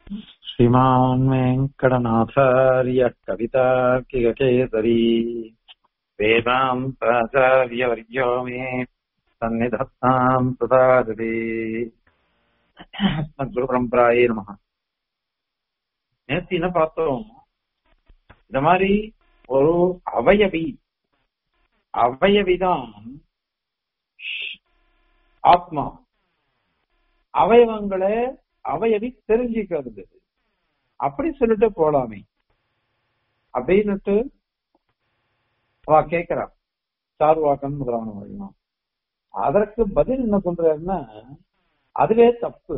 श्रीमान् वेङ्कटनाथार्य कवितार्किककेसरी वेदान्ताचार्यवर्यो मे सन्निधत्ताम् प्रसादते குருபரம்பராயே நம நேத்து என்ன பார்த்தோம் இந்த மாதிரி ஒரு அவயவி அவயவிதான் ஆத்மா அவயவங்களை அவயவி தெரிஞ்சுக்கிறது அப்படி சொல்லிட்டு போலாமே அப்படின்னுட்டு அவ கேக்குறா சார்வாக்கன் முதலானவர்கள் அதற்கு பதில் என்ன சொல்றாருன்னா அதுவே தப்பு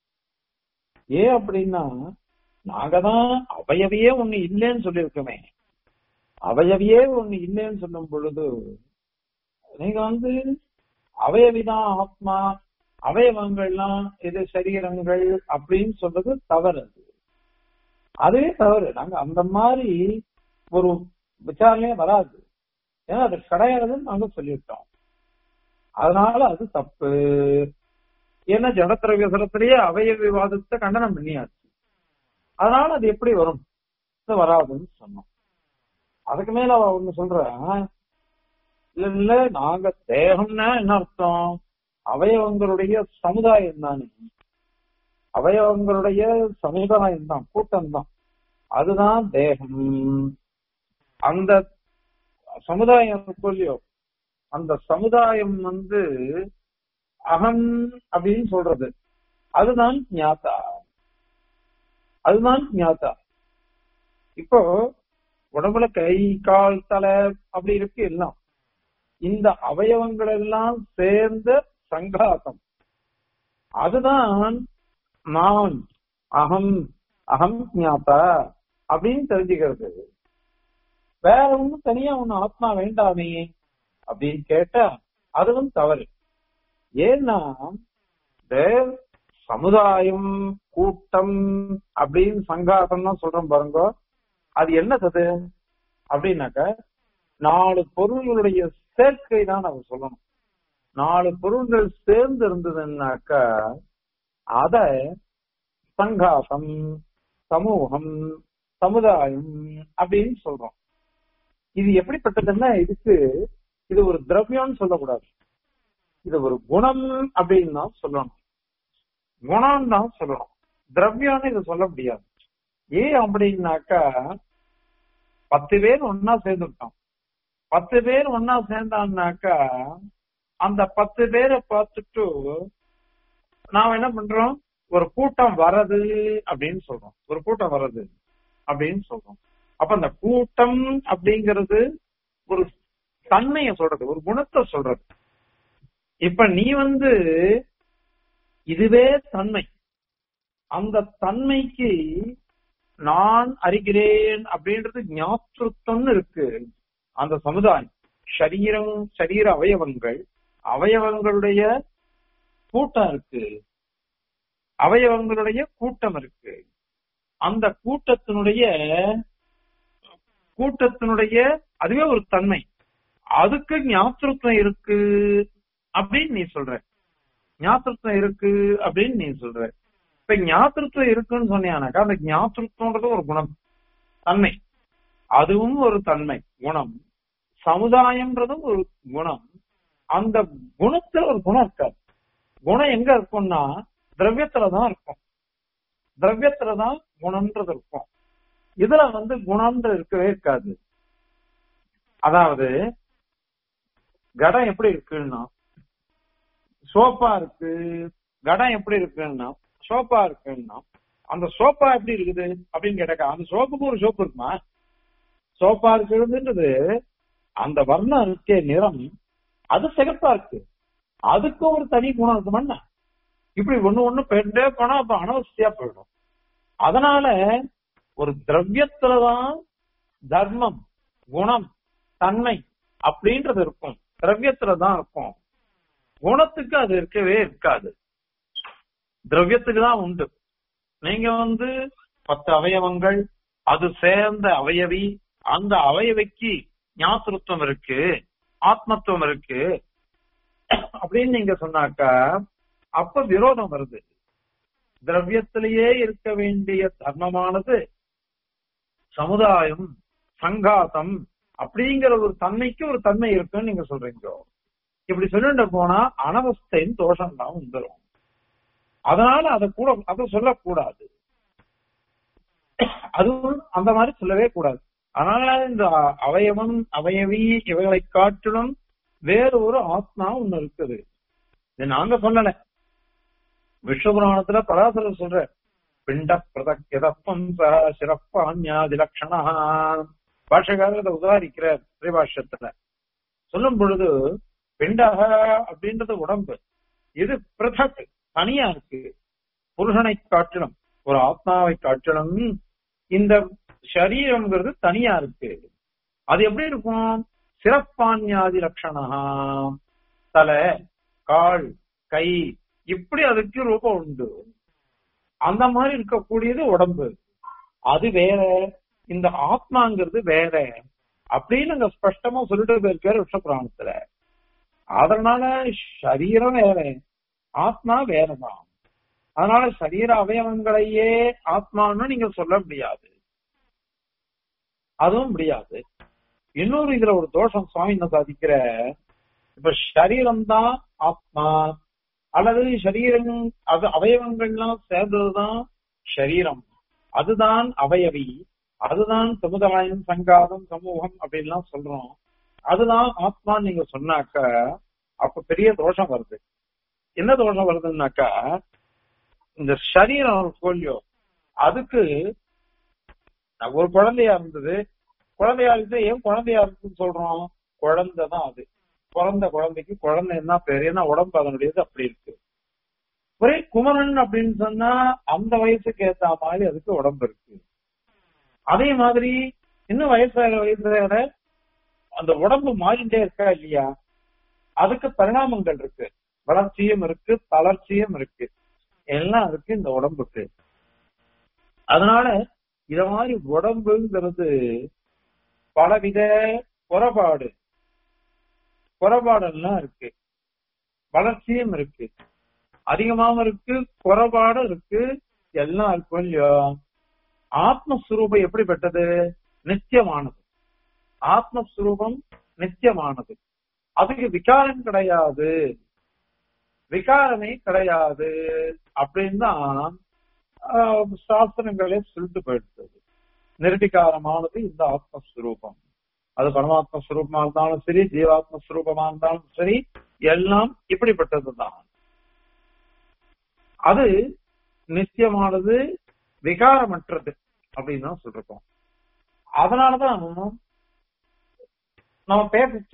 ஏன் அப்படின்னா நாங்க தான் அவயவியே ஒண்ணு இல்லைன்னு சொல்லியிருக்கோமே அவயவியே ஒண்ணு இல்லைன்னு சொல்லும் பொழுது நீங்க வந்து அவயவிதான் ஆத்மா அவயவங்கள்லாம் இது சரீரங்கள் அப்படின்னு சொல்றது தவறு அது அதுவே தவறு நாங்க அந்த மாதிரி ஒரு விசாரணையே வராது ஏன்னா அது கிடையாதுன்னு நாங்க சொல்லிவிட்டோம் அதனால அது தப்பு ஏன்னா ஜடத்திரவிய சரத்திலேயே அவய விவாதத்தை கண்டனம் பண்ணியாச்சு அதனால அது எப்படி வரும் வராதுன்னு சொன்னோம் அதுக்கு மேல அவ ஒண்ணு சொல்ற இல்ல இல்ல நாங்க தேகம்னா என்ன அர்த்தம் அவயவங்களுடைய சமுதாயம் தானே அவயவங்களுடைய சமுதாயம் தான் கூட்டம் தான் அதுதான் தேகம் அந்த சமுதாயம் இல்லையோ அந்த சமுதாயம் வந்து அகம் அப்படின்னு சொல்றது அதுதான் ஞாத்தா அதுதான் ஞாத்தா இப்போ உடம்புல கை கால் தலை அப்படி இருக்கு எல்லாம் இந்த அவயவங்கள் எல்லாம் சேர்ந்த சங்காசம் அதுதான் நான் அகம் அகம் ஞாத்தா அப்படின்னு தெரிஞ்சுக்கிறது வேற ஒண்ணும் தனியா ஒண்ணு ஆத்மா வேண்டாமே அப்படின்னு கேட்டா அதுவும் தவறு ஏன்னா இந்த சமுதாயம் கூட்டம் அப்படின்னு சங்காசம்னா சொல்றோம் பாருங்க அது என்னது அப்படின்னாக்க நாலு பொருள்களுடைய சேர்க்கை தான் நம்ம சொல்லணும் நாலு பொருள்கள் சேர்ந்து இருந்ததுன்னாக்கா அத சங்காசம் சமூகம் சமுதாயம் அப்படின்னு சொல்றோம் இது எப்படிப்பட்டதுன்னா இதுக்கு இது ஒரு திரவியம்னு சொல்லக்கூடாது இது ஒரு குணம் அப்படின்னு தான் சொல்லணும் குணம் தான் சொல்லணும் திரவியம்னு இதை சொல்ல முடியாது ஏன் அப்படின்னாக்கா பத்து பேர் ஒன்னா சேர்ந்துட்டோம் பத்து பேர் ஒன்னா சேர்ந்தான்னாக்கா அந்த பத்து பேரை பார்த்துட்டு நாம என்ன பண்றோம் ஒரு கூட்டம் வரது அப்படின்னு சொல்றோம் ஒரு கூட்டம் வரது அப்படின்னு சொல்றோம் அப்ப அந்த கூட்டம் அப்படிங்கிறது ஒரு தன்மைய சொல்றது ஒரு குணத்தை சொல்றது இப்ப நீ வந்து இதுவே தன்மை அந்த தன்மைக்கு நான் அறிகிறேன் அப்படின்றது ஞாபகம்னு இருக்கு அந்த சமுதாயம் சரீரம் சரீர அவயவங்கள் அவயவங்களுடைய கூட்டம் இருக்கு அவயவங்களுடைய கூட்டம் இருக்கு அந்த கூட்டத்தினுடைய கூட்டத்தினுடைய அதுவே ஒரு தன்மை அதுக்கு ஞாபகம் இருக்கு அப்படின்னு நீ சொல்ற ஞாபகம் இருக்கு அப்படின்னு நீ சொல்ற இப்ப ஞாபகம் இருக்குன்னு சொன்னியானாக்கா அந்த ஞாபகம்ன்றது ஒரு குணம் தன்மை அதுவும் ஒரு தன்மை குணம் சமுதாயம்ன்றதும் ஒரு குணம் அந்த குணத்துல ஒரு குணம் இருக்காது குணம் எங்க இருக்கும்னா திரவியத்துலதான் இருக்கும் திரவியத்துலதான் குணம்ன்றது இருக்கும் இதுல வந்து குணம்ன்றது இருக்கவே இருக்காது அதாவது கடம் எப்படி இருக்குன்னா சோப்பா இருக்கு கடம் எப்படி இருக்குன்னா சோப்பா இருக்குன்னா அந்த சோப்பா எப்படி இருக்குது அப்படின்னு கேட்டாக்கா அந்த சோப்புக்கு ஒரு சோப்பு இருக்குமா சோப்பா இருக்கிறதுன்றது அந்த வர்ணம் இருக்கே நிறம் அது சிகப்பா இருக்கு அதுக்கும் ஒரு தனி குணம் இருக்குமாண்ணா இப்படி ஒண்ணு ஒண்ணு பெண்டே போனா அப்ப அனவசியா போயிடும் அதனால ஒரு திரவியத்துலதான் தர்மம் குணம் தன்மை அப்படின்றது இருக்கும் திரவியத்துலதான் இருக்கும் குணத்துக்கு அது இருக்கவே இருக்காது திரவியத்துக்கு தான் உண்டு நீங்க வந்து பத்து அவயவங்கள் அது சேர்ந்த அவயவி அந்த அவயவிக்கு ஞாபகத்துவம் இருக்கு ஆத்மத்துவம் இருக்கு அப்படின்னு நீங்க சொன்னாக்கா அப்ப விரோதம் வருது திரவியத்திலேயே இருக்க வேண்டிய தர்மமானது சமுதாயம் சங்காத்தம் அப்படிங்கிற ஒரு தன்மைக்கு ஒரு தன்மை இருக்குன்னு நீங்க சொல்றீங்க இப்படி சொல்லிட்டு போனா அனவஸ்தையின் தோஷம் தான் வந்துடும் அதனால அதை கூட அதை சொல்லக்கூடாது அதுவும் அந்த மாதிரி சொல்லவே கூடாது அதனால இந்த அவயவம் அவயவி இவைகளை காட்டிலும் வேறு ஒரு ஆத்மா ஒண்ணு இருக்குது இது நாங்க சொல்லல விஸ்வபுராணத்துல பராசரர் சொல்ற பிண்ட பிரதக் எதப்பம் சிறப்ப அந்யாதி லட்சணா பாஷகாரர் அதை உதாரிக்கிறார் ஸ்ரீபாஷ்யத்துல சொல்லும் பொழுது பிண்டக அப்படின்றது உடம்பு இது பிரதக் தனியா இருக்கு புருஷனை காட்டிலும் ஒரு ஆத்மாவை காட்டிலும் இந்த சரீரம்ங்கிறது தனியா இருக்கு அது எப்படி இருக்கும் சிறப்பான்யாதி லட்சணா தலை கால் கை இப்படி அதுக்கு ரூபம் உண்டு அந்த மாதிரி இருக்கக்கூடியது உடம்பு அது வேற இந்த ஆத்மாங்கிறது வேற அப்படின்னு அங்க ஸ்பஷ்டமா சொல்லிட்டு போயிருக்காரு விஷப்புராணத்துல அதனால சரீரம் வேற ஆத்மா வேறதான் அதனால சரீர அவயவங்களையே ஆத்மான்னு நீங்க சொல்ல முடியாது அதுவும் முடியாது இன்னொரு இதுல ஒரு தோஷம் சுவாமி என்ன சாதிக்கிற இப்ப சரீரம் தான் ஆத்மா அல்லது சரீரம் அது அவயவங்கள்லாம் சேர்ந்ததுதான் சரீரம் அதுதான் அவயவி அதுதான் சமுதாயம் சங்காதம் சமூகம் அப்படின்லாம் சொல்றோம் அதுதான் ஆத்மான்னு நீங்க சொன்னாக்க அப்ப பெரிய தோஷம் வருது என்ன தோஷம் வருதுன்னாக்கா இந்த சரீரம் கோல்யோ அதுக்கு ஒரு குழந்தையா இருந்தது குழந்தையா இருந்து ஏன் குழந்தையா இருக்குன்னு சொல்றோம் குழந்தை தான் அது பிறந்த குழந்தைக்கு குழந்தை என்ன பேரு ஏன்னா உடம்பு அதனுடையது அப்படி இருக்கு ஒரே குமரன் அப்படின்னு சொன்னா அந்த வயசுக்கு ஏத்த மாதிரி அதுக்கு உடம்பு இருக்கு அதே மாதிரி இன்னும் வயசாக வயசாக அந்த உடம்பு மாறிட்டே இருக்கா இல்லையா அதுக்கு பரிணாமங்கள் இருக்கு வளர்ச்சியும் இருக்கு தளர்ச்சியும் இருக்கு எல்லாம் இருக்கு இந்த உடம்புக்கு அதனால இத மாதிரி உடம்புங்கிறது பலவித குறைபாடு குறைபாடெல்லாம் இருக்கு வளர்ச்சியும் இருக்கு அதிகமாவும் இருக்கு குறைபாடும் இருக்கு எல்லாம் இருக்கும் இல்லையோ ஆத்மஸ்வரூபம் எப்படிப்பட்டது நித்தியமானது ஆத்மஸ்வரூபம் நித்தியமானது அதுக்கு விகாரம் கிடையாது விகாரமே கிடையாது அப்படின்னு தான் சாஸ்திரங்களே சொல்லிட்டு போயிடுது நிர்விகாரமானது இந்த ஆத்மஸ்வரூபம் அது பரமாத்ம ஸ்வரூபமா இருந்தாலும் சரி ஜீவாத்ம ஸ்வரூபமா இருந்தாலும் சரி எல்லாம் இப்படிப்பட்டதுதான் அது நித்தியமானது விகாரமற்றது அப்படின்னு தான் சொல்றோம் அதனாலதான் நம்ம பேசிச்ச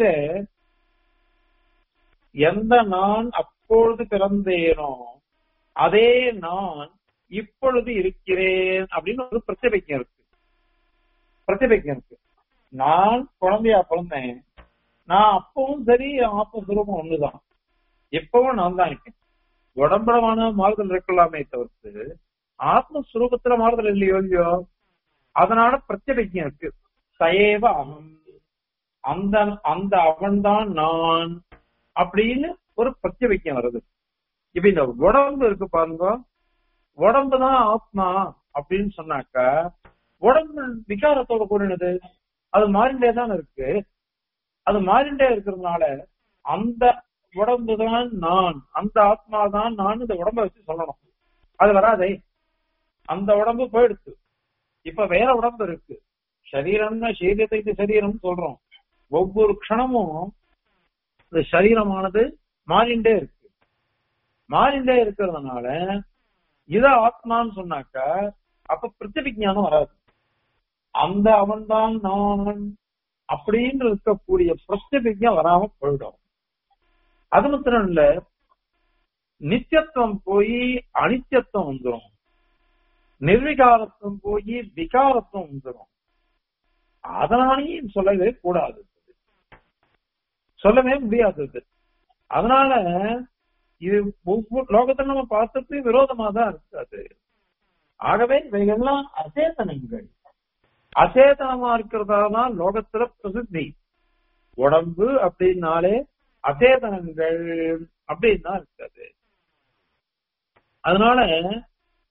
எந்த நான் அப்பொழுது பிறந்தேனோ அதே நான் இப்பொழுது இருக்கிறேன் அப்படின்னு ஒரு பிரச்சனைக்கம் இருக்கு பிரச்சனைக்கம் இருக்கு நான் குழந்தையா பிறந்தேன் நான் அப்பவும் சரி ஆத்மஸ்வரூபம் ஒண்ணுதான் எப்பவும் நான் தான் இருக்கேன் உடம்புலமான மாறுதல் இருக்கலாமே தவிர்த்து ஆத்மஸ்வரூபத்துல மாறுதல் இல்லையோ இல்லையோ அதனால பிரத்யபிக்கம் இருக்கு சயேவ அகம் அந்த அந்த அவன்தான் நான் அப்படின்னு ஒரு பிரத்யபிக்கம் வருது இப்ப இந்த உடம்பு இருக்கு பாருங்க உடம்பு தான் ஆத்மா அப்படின்னு சொன்னாக்க உடம்பு விகாரத்தோட கூடினது அது மாறிண்டே தான் இருக்கு அது மாறிண்டே இருக்கிறதுனால அந்த உடம்பு தான் நான் அந்த ஆத்மா தான் நான் இந்த உடம்ப வச்சு சொல்லணும் அது வராதே அந்த உடம்பு போயிடுச்சு இப்ப வேற உடம்பு இருக்கு சரீரம்னா சரீரத்தை சரீரம் சொல்றோம் ஒவ்வொரு க்ஷணமும் இந்த சரீரமானது மாறிண்டே இருக்கு மாறிண்டே இருக்கிறதுனால இத ஆத்மான்னு சொன்னாக்க அப்ப பிரத்திவிஜானம் வராது அந்த அவன் தான் நான் அப்படின்னு இருக்கக்கூடிய பிரத்திவிஜம் வராம போயிடும் அது மாத்திரம் இல்ல நித்தியத்துவம் போய் அனித்தியத்துவம் வந்துடும் நிர்விகாரத்துவம் போய் விகாரத்துவம் வந்துடும் அதனாலையும் சொல்லவே கூடாது சொல்லவே முடியாதது அதனால இது ஒவ்வொரு லோகத்துல நம்ம பார்த்தது விரோதமா தான் இருக்காது ஆகவே இவைகள்லாம் அசேதனங்கள் அசேதனமா இருக்கிறதா தான் லோகத்துல பிரசித்தி உடம்பு அப்படின்னாலே அசேதனங்கள் அப்படின்னு தான் இருக்காது அதனால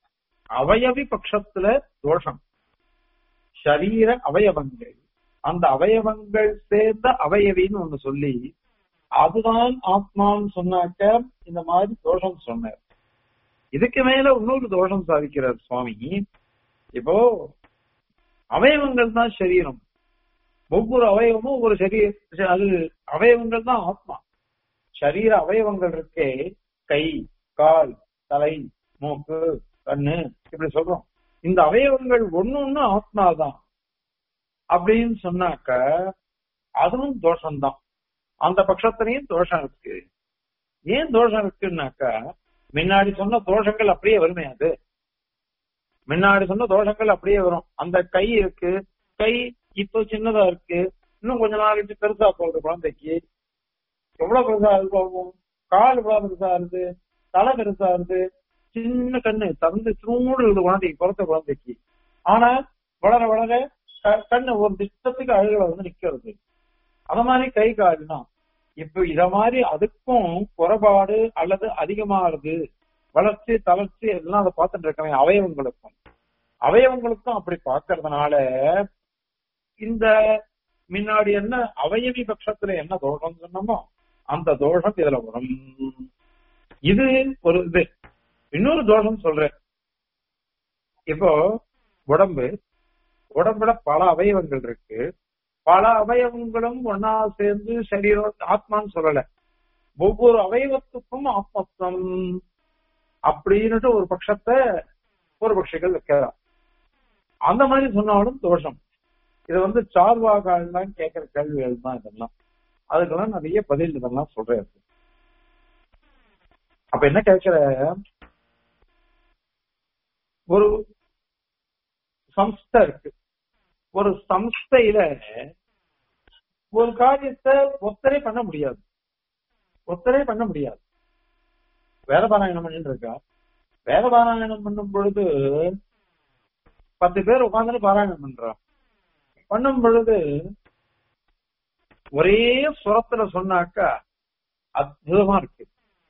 அவயவி பட்சத்துல தோஷம் சரீர அவயவங்கள் அந்த அவயவங்கள் சேர்ந்த அவயவின்னு ஒண்ணு சொல்லி அதுதான் ஆத்மான்னு சொன்னாக்க இந்த மாதிரி தோஷம் சொன்னார் இதுக்கு மேல இன்னொரு தோஷம் சாதிக்கிறார் சுவாமி இப்போ அவயவங்கள் தான் சரீரம் ஒவ்வொரு அவயவமும் ஒரு சரீர அது அவயவங்கள் தான் ஆத்மா சரீர அவயவங்கள் இருக்கே கை கால் தலை மூக்கு கண்ணு இப்படி சொல்றோம் இந்த அவயவங்கள் ஒண்ணு ஒண்ணு ஆத்மா தான் அப்படின்னு சொன்னாக்க அதுவும் தோஷம்தான் அந்த பட்சத்திலையும் தோஷம் இருக்கு ஏன் தோஷம் இருக்குன்னாக்கா முன்னாடி சொன்ன தோஷங்கள் அப்படியே வருமே அது முன்னாடி சொன்ன தோஷங்கள் அப்படியே வரும் அந்த கை இருக்கு கை இப்போ சின்னதா இருக்கு இன்னும் கொஞ்ச நாளைக்கு பெருசா போகுது குழந்தைக்கு எவ்வளவு பெருசா இருக்கும் கால் எவ்வளவு பெருசா இருக்கு தலை பெருசா இருக்கு சின்ன கண்ணு தந்து சூடு இருக்குது குழந்தைக்கு பிறந்த குழந்தைக்கு ஆனா வளர வளர க- கண்ணு ஒரு திட்டத்துக்கு அழுகல வந்து நிக்கிறது அத மாதிரி கை கால்னா இப்ப இத மாதிரி அதுக்கும் குறைபாடு அல்லது அதிகமாகுது வளர்ச்சி தளர்ச்சி எல்லாம் அதை பார்த்துட்டு இருக்கவன் அவயவங்களுக்கும் அவயவங்களுக்கும் அப்படி பார்க்கறதுனால இந்த முன்னாடி என்ன அவயவி பட்சத்துல என்ன தோஷம் சொன்னோமோ அந்த தோஷம் இதுல வரும் இது ஒரு இது இன்னொரு தோஷம் சொல்றேன் இப்போ உடம்பு உடம்புல பல அவயவங்கள் இருக்கு பல அவயவங்களும் ஒன்னா சேர்ந்து சரீரம் ஆத்மான்னு சொல்லல ஒவ்வொரு அவயவத்துக்கும் ஆத்மத்துவம் அப்படின்னுட்டு ஒரு பட்சத்தை ஒரு பட்சிகள் வைக்கிறார் அந்த மாதிரி சொன்னாலும் தோஷம் இது வந்து சார்வாகலாம் கேட்கிற கேள்விகள் தான் இதெல்லாம் அதுக்கெல்லாம் நிறைய பதில் இதெல்லாம் சொல்றேன் அப்ப என்ன கேட்கிற ஒரு சம்ஸ்தை இருக்கு ஒரு சம்ஸ்தையில ஒரு காரியத்தை ஒத்தரே பண்ண முடியாது ஒத்தரே பண்ண முடியாது வேத பாராயணம் பண்ணிட்டு இருக்கா வேத பாராயணம் பண்ணும் பொழுது பத்து பேர் உட்கார்ந்து பாராயணம் பண்றா பண்ணும் பொழுது ஒரே சுரத்துல சொன்னாக்கா அற்புதமா இருக்கு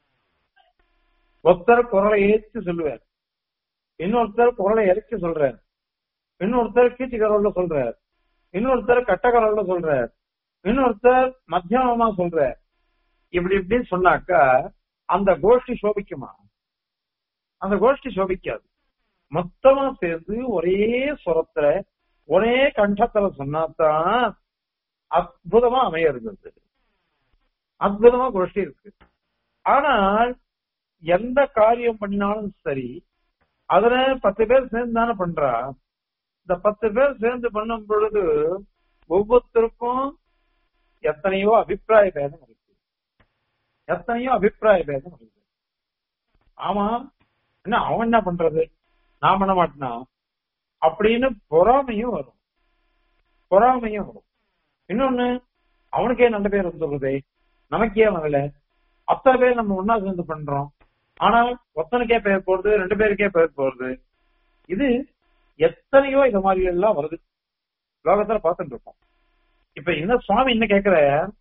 ஒருத்தர் குரலை ஏற்றி சொல்லுவார் இன்னொருத்தர் குரலை இறக்கி சொல்றார் இன்னொருத்தர் கீச்சு கரல்ல சொல்றார் இன்னொருத்தர் கட்ட கரல்ல சொல்றார் இன்னொருத்தர் மத்தியானமா சொல்றார் இப்படி இப்படின்னு சொன்னாக்கா அந்த கோஷ்டி சோபிக்குமா அந்த கோஷ்டி சோபிக்காது மொத்தமா சேர்ந்து ஒரே சுரத்துல ஒரே கண்டத்துல சொன்னாதான் அற்புதமா அமையிறது அற்புதமா கோஷ்டி இருக்கு ஆனால் எந்த காரியம் பண்ணினாலும் சரி அதுல பத்து பேர் சேர்ந்து தானே பண்றா இந்த பத்து பேர் சேர்ந்து பண்ணும் பொழுது ஒவ்வொருத்தருக்கும் எத்தனையோ அபிப்பிராய பேதம் இருக்கு எத்தனையோ அபிப்பிராய பேதம் இருக்கு ஆமா என்ன அவன் என்ன பண்றது நான் பண்ண மாட்டேனா அப்படின்னு பொறாமையும் வரும் பொறாமையும் வரும் இன்னொன்னு அவனுக்கே நல்ல பேர் வந்துடுறதே நமக்கே வரல அத்தனை பேர் நம்ம ஒன்னா சேர்ந்து பண்றோம் ஆனா ஒத்தனுக்கே பெயர் போறது ரெண்டு பேருக்கே பெயர் போறது இது எத்தனையோ இது மாதிரி எல்லாம் வருது லோகத்துல பார்த்துட்டு இருக்கோம் இப்ப என்ன சுவாமி என்ன கேக்குற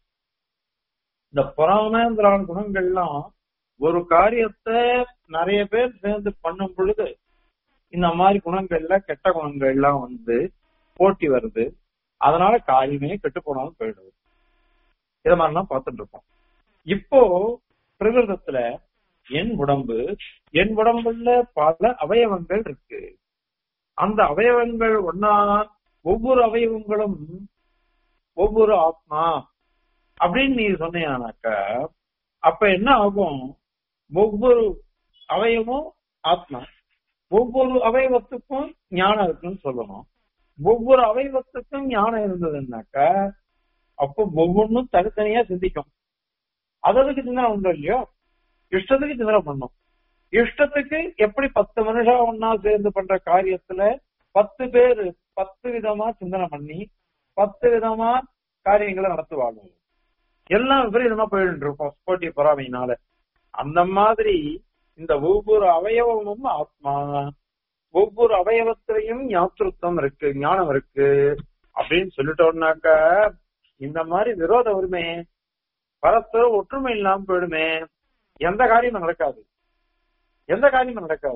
இந்த புறாமேந்திர குணங்கள்லாம் ஒரு காரியத்தை நிறைய பேர் சேர்ந்து பண்ணும் பொழுது இந்த மாதிரி குணங்கள்ல கெட்ட குணங்கள்லாம் வந்து போட்டி வருது அதனால காரியமே கெட்டு போனாலும் போயிடுது இத மாதிரிலாம் பார்த்துட்டு இருக்கோம் இப்போ பிரகிருதத்துல என் உடம்பு என் உடம்புல பல அவயவங்கள் இருக்கு அந்த அவயவங்கள் ஒன்னா ஒவ்வொரு அவயவங்களும் ஒவ்வொரு ஆத்மா அப்படின்னு நீ சொன்னீங்கன்னாக்க அப்ப என்ன ஆகும் ஒவ்வொரு அவயவமும் ஆத்மா ஒவ்வொரு அவயவத்துக்கும் ஞானம் இருக்குன்னு சொல்லணும் ஒவ்வொரு அவயவத்துக்கும் ஞானம் இருந்ததுன்னாக்க அப்போ ஒவ்வொன்றும் தனித்தனியா சிந்திக்கும் அததுக்கு சிந்தனை உண்டு இல்லையோ இஷ்டத்துக்கு சிந்தனை பண்ணும் இஷ்டத்துக்கு எப்படி பத்து மனுஷன் ஒன்னா சேர்ந்து பண்ற காரியத்துல பத்து பேர் பத்து விதமா சிந்தனை பண்ணி பத்து விதமா காரியங்களை நடத்துவாங்க எல்லாம் விபரீதமா போயிட்டு இருக்கும் போட்டி பொறாமையினால அந்த மாதிரி இந்த ஒவ்வொரு அவயவமும் ஆத்மா ஒவ்வொரு அவயவத்திலையும் ஞாபகத்துவம் இருக்கு ஞானம் இருக்கு அப்படின்னு சொல்லிட்டோம்னாக்க இந்த மாதிரி விரோதம் வருமே பரஸ்பர ஒற்றுமை இல்லாம போயிடுமே எந்த காரியமும் நடக்காது எந்த காரியமும் நடக்காது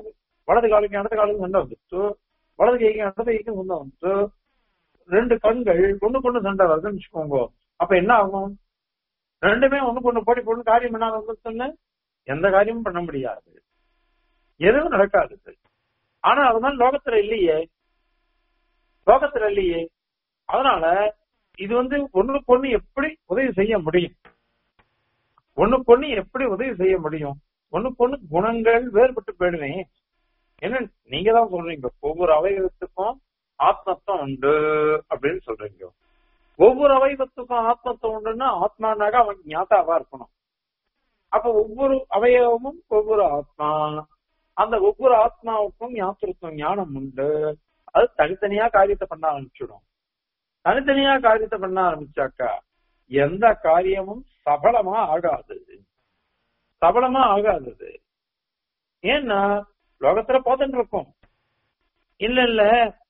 வலது காலுக்கு இடது காலுக்கு சண்டை வந்துச்சு வலது கைக்கு இடது கைக்கு சண்டை வந்துச்சு ரெண்டு கண்கள் ஒண்ணு கொண்டு சண்டை வருதுன்னு வச்சுக்கோங்க அப்ப என்ன ஆகும் ரெண்டுமே ஒண்ணுக்கு ஒண்ணு போட்டி போட்டு காரியம் பண்ணாத வந்துச்சுன்னு எந்த காரியமும் பண்ண முடியாது எதுவும் நடக்காது ஆனா அதுதான் லோகத்துல இல்லையே லோகத்துல இல்லையே அதனால இது வந்து ஒண்ணுக்கு ஒண்ணு எப்படி உதவி செய்ய முடியும் ஒண்ணுக்கு ஒண்ணு எப்படி உதவி செய்ய முடியும் ஒண்ணுக்கு ஒண்ணு குணங்கள் வேறுபட்டு போயிடுவேன் என்ன நீங்க தான் சொல்றீங்க ஒவ்வொரு அவயவத்துக்கும் ஆத்மத்துவம் உண்டு அப்படின்னு சொல்றீங்க ஒவ்வொரு அவயவத்துக்கும் ஆத்மத்துவம் உண்டுன்னா ஆத்மானாக அவன் ஞாத்தாவா இருக்கணும் அப்ப ஒவ்வொரு அவயவமும் ஒவ்வொரு ஆத்மா அந்த ஒவ்வொரு ஆத்மாவுக்கும் ஞாபகத்துவம் ஞானம் உண்டு அது தனித்தனியா காரியத்தை பண்ண ஆரம்பிச்சிடும் தனித்தனியா காரியத்தை பண்ண ஆரம்பிச்சாக்கா எந்த காரியமும் சபலமா ஆகாது சபலமா ஆகாதது ஏன்னா லோகத்துல போதுன்னு இருக்கும் இல்ல இல்ல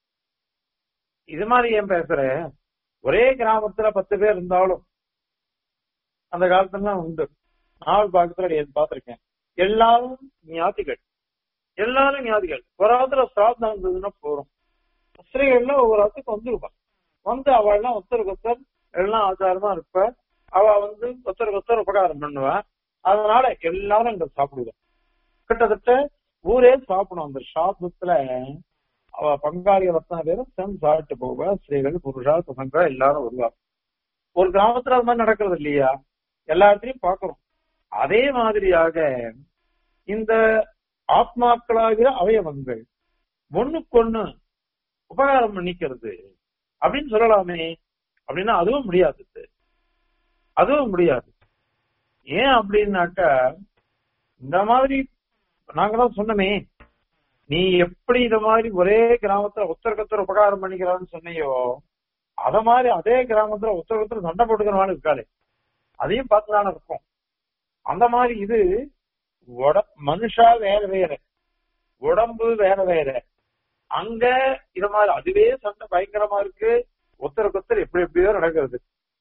இது மாதிரி ஏன் பேசுற ஒரே கிராமத்துல பத்து பேர் இருந்தாலும் அந்த காலத்துல உண்டு நாவல் பாக்கத்துல பார்த்திருக்கேன் எல்லாரும் ஞாதிகள் எல்லாரும் ஞாதிகள் ஒரு ஆத்துல சிராதம் இருந்ததுன்னா போறோம் ஸ்திரீகள்ல ஒவ்வொரு ஆத்துக்கு வந்துருப்பான் வந்து அவள்லாம் ஒருத்தருக்கு ஒருத்தர் எல்லாம் ஆச்சாரமா இருப்ப அவ வந்து ஒருத்தருக்கு ஒருத்தர் உபகாரம் பண்ணுவா அதனால எல்லாரும் இங்க சாப்பிடுவோம் கிட்டத்தட்ட ஊரே சாப்பிடும் அந்த சாதத்துல அவ பங்காளிகள் அத்தனை பேரும் சேர்ந்து சாப்பிட்டு போவா ஸ்திரீகள் புருஷா பசங்க எல்லாரும் வருவா ஒரு கிராமத்துல அது மாதிரி நடக்கிறது இல்லையா எல்லா இடத்துலயும் பாக்குறோம் அதே மாதிரியாக இந்த ஆத்மாக்களாகிற அவயவங்கள் ஒண்ணுக்கொண்ணு உபகாரம் பண்ணிக்கிறது அப்படின்னு சொல்லலாமே அப்படின்னா அதுவும் முடியாது அதுவும் முடியாது ஏன் அப்படின்னாக்கா இந்த மாதிரி நாங்க தான் சொன்னமே நீ எப்படி இந்த மாதிரி ஒரே கிராமத்துல ஒத்தருக்கத்தர் உபகாரம் பண்ணிக்கிறான்னு சொன்னியோ அத மாதிரி அதே கிராமத்துல ஒத்தருக்கத்தர் சண்டை போட்டுக்கிறவாள் இருக்காளே அதையும் பார்த்துதானே இருக்கும் அந்த மாதிரி இது உட மனுஷா வேற வேற உடம்பு வேற வேற அங்க இது மாதிரி அதுவே சண்டை பயங்கரமா இருக்கு ஒருத்தருக்கு ஒருத்தர் எப்படி எப்படியோ நடக்கிறது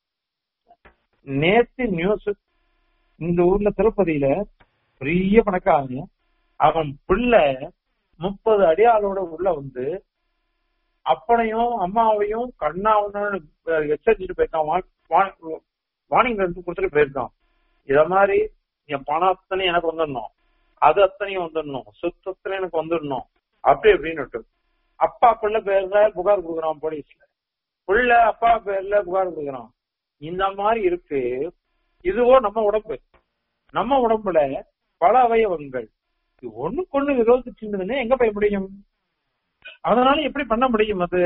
நேத்து நியூஸ் இந்த ஊர்ல திருப்பதியில பெரிய பணக்காரன் அவன் பிள்ளை முப்பது அடியாளோட உள்ள வந்து அப்பனையும் அம்மாவையும் கண்ணாவனு எச்சரிச்சுட்டு போயிருக்கான் வார்னிங் இருந்து கொடுத்துட்டு போயிருக்கான் இத மாதிரி என் பணம் அத்தனை எனக்கு வந்துடணும் அது அத்தனையும் வந்துடணும் சொத்து அத்தனை எனக்கு வந்துடணும் அப்படி அப்படின்னு அப்பா பிள்ளை பேர்ல புகார் கொடுக்குறான் போலீஸ்ல புள்ள அப்பா பேர்ல புகார் கொடுக்குறான் இந்த மாதிரி இருக்கு இதுவோ நம்ம உடம்பு நம்ம உடம்புல பல அவயவங்கள் ஒண்ணுக்கு ஒண்ணு விரோதிச்சுன்னு எங்க போய் முடியும் அதனால எப்படி பண்ண முடியும் அது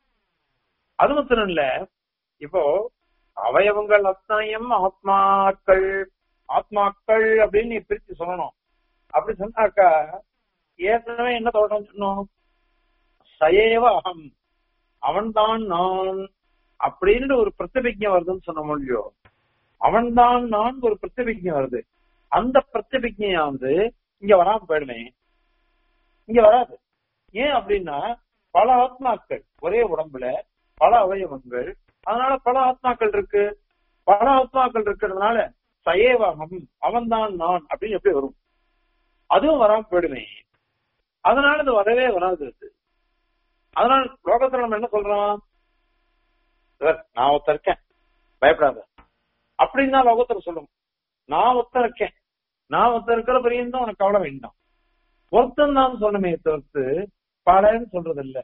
அது மாத்திரம் இல்ல இப்போ அவயவங்கள் அத்தனையும் ஆத்மாக்கள் ஆத்மாக்கள் அப்படின்னு நீ பிரிச்சு சொல்லணும் அப்படி சொன்னாக்கா ஏற்கனவே என்ன தோட்டம் சொன்னோம் சயேவ அகம் அவன்தான் நான் அப்படின்னு ஒரு பிரத்திபிஜம் வருதுன்னு சொன்ன மொழியோ அவன்தான் நான் ஒரு பிரத்திபிஜம் வருது அந்த பிரத்திபிஜையானது இங்க வராம போயிடுமே இங்க வராது ஏன் அப்படின்னா பல ஆத்மாக்கள் ஒரே உடம்புல பல அவயவங்கள் அதனால பல ஆத்மாக்கள் இருக்கு பல ஆத்மாக்கள் இருக்கிறதுனால சயேவகம் அவன்தான் நான் அப்படின்னு எப்படி வரும் அதுவும் வராம போயிடுமே அதனால இது வரவே வராது அது அதனால லோகத்துல நம்ம என்ன சொல்றோம் நான் ஒருத்தர் இருக்கேன் பயப்படாத அப்படின்னு தான் லோகத்துல சொல்லுவோம் நான் ஒருத்தர் இருக்கேன் நான் ஒருத்தர் இருக்கிற பெரியும் தான் உனக்கு கவலை வேண்டாம் ஒருத்தன் தான் சொல்லணுமே தவிர்த்து பலன்னு சொல்றது இல்ல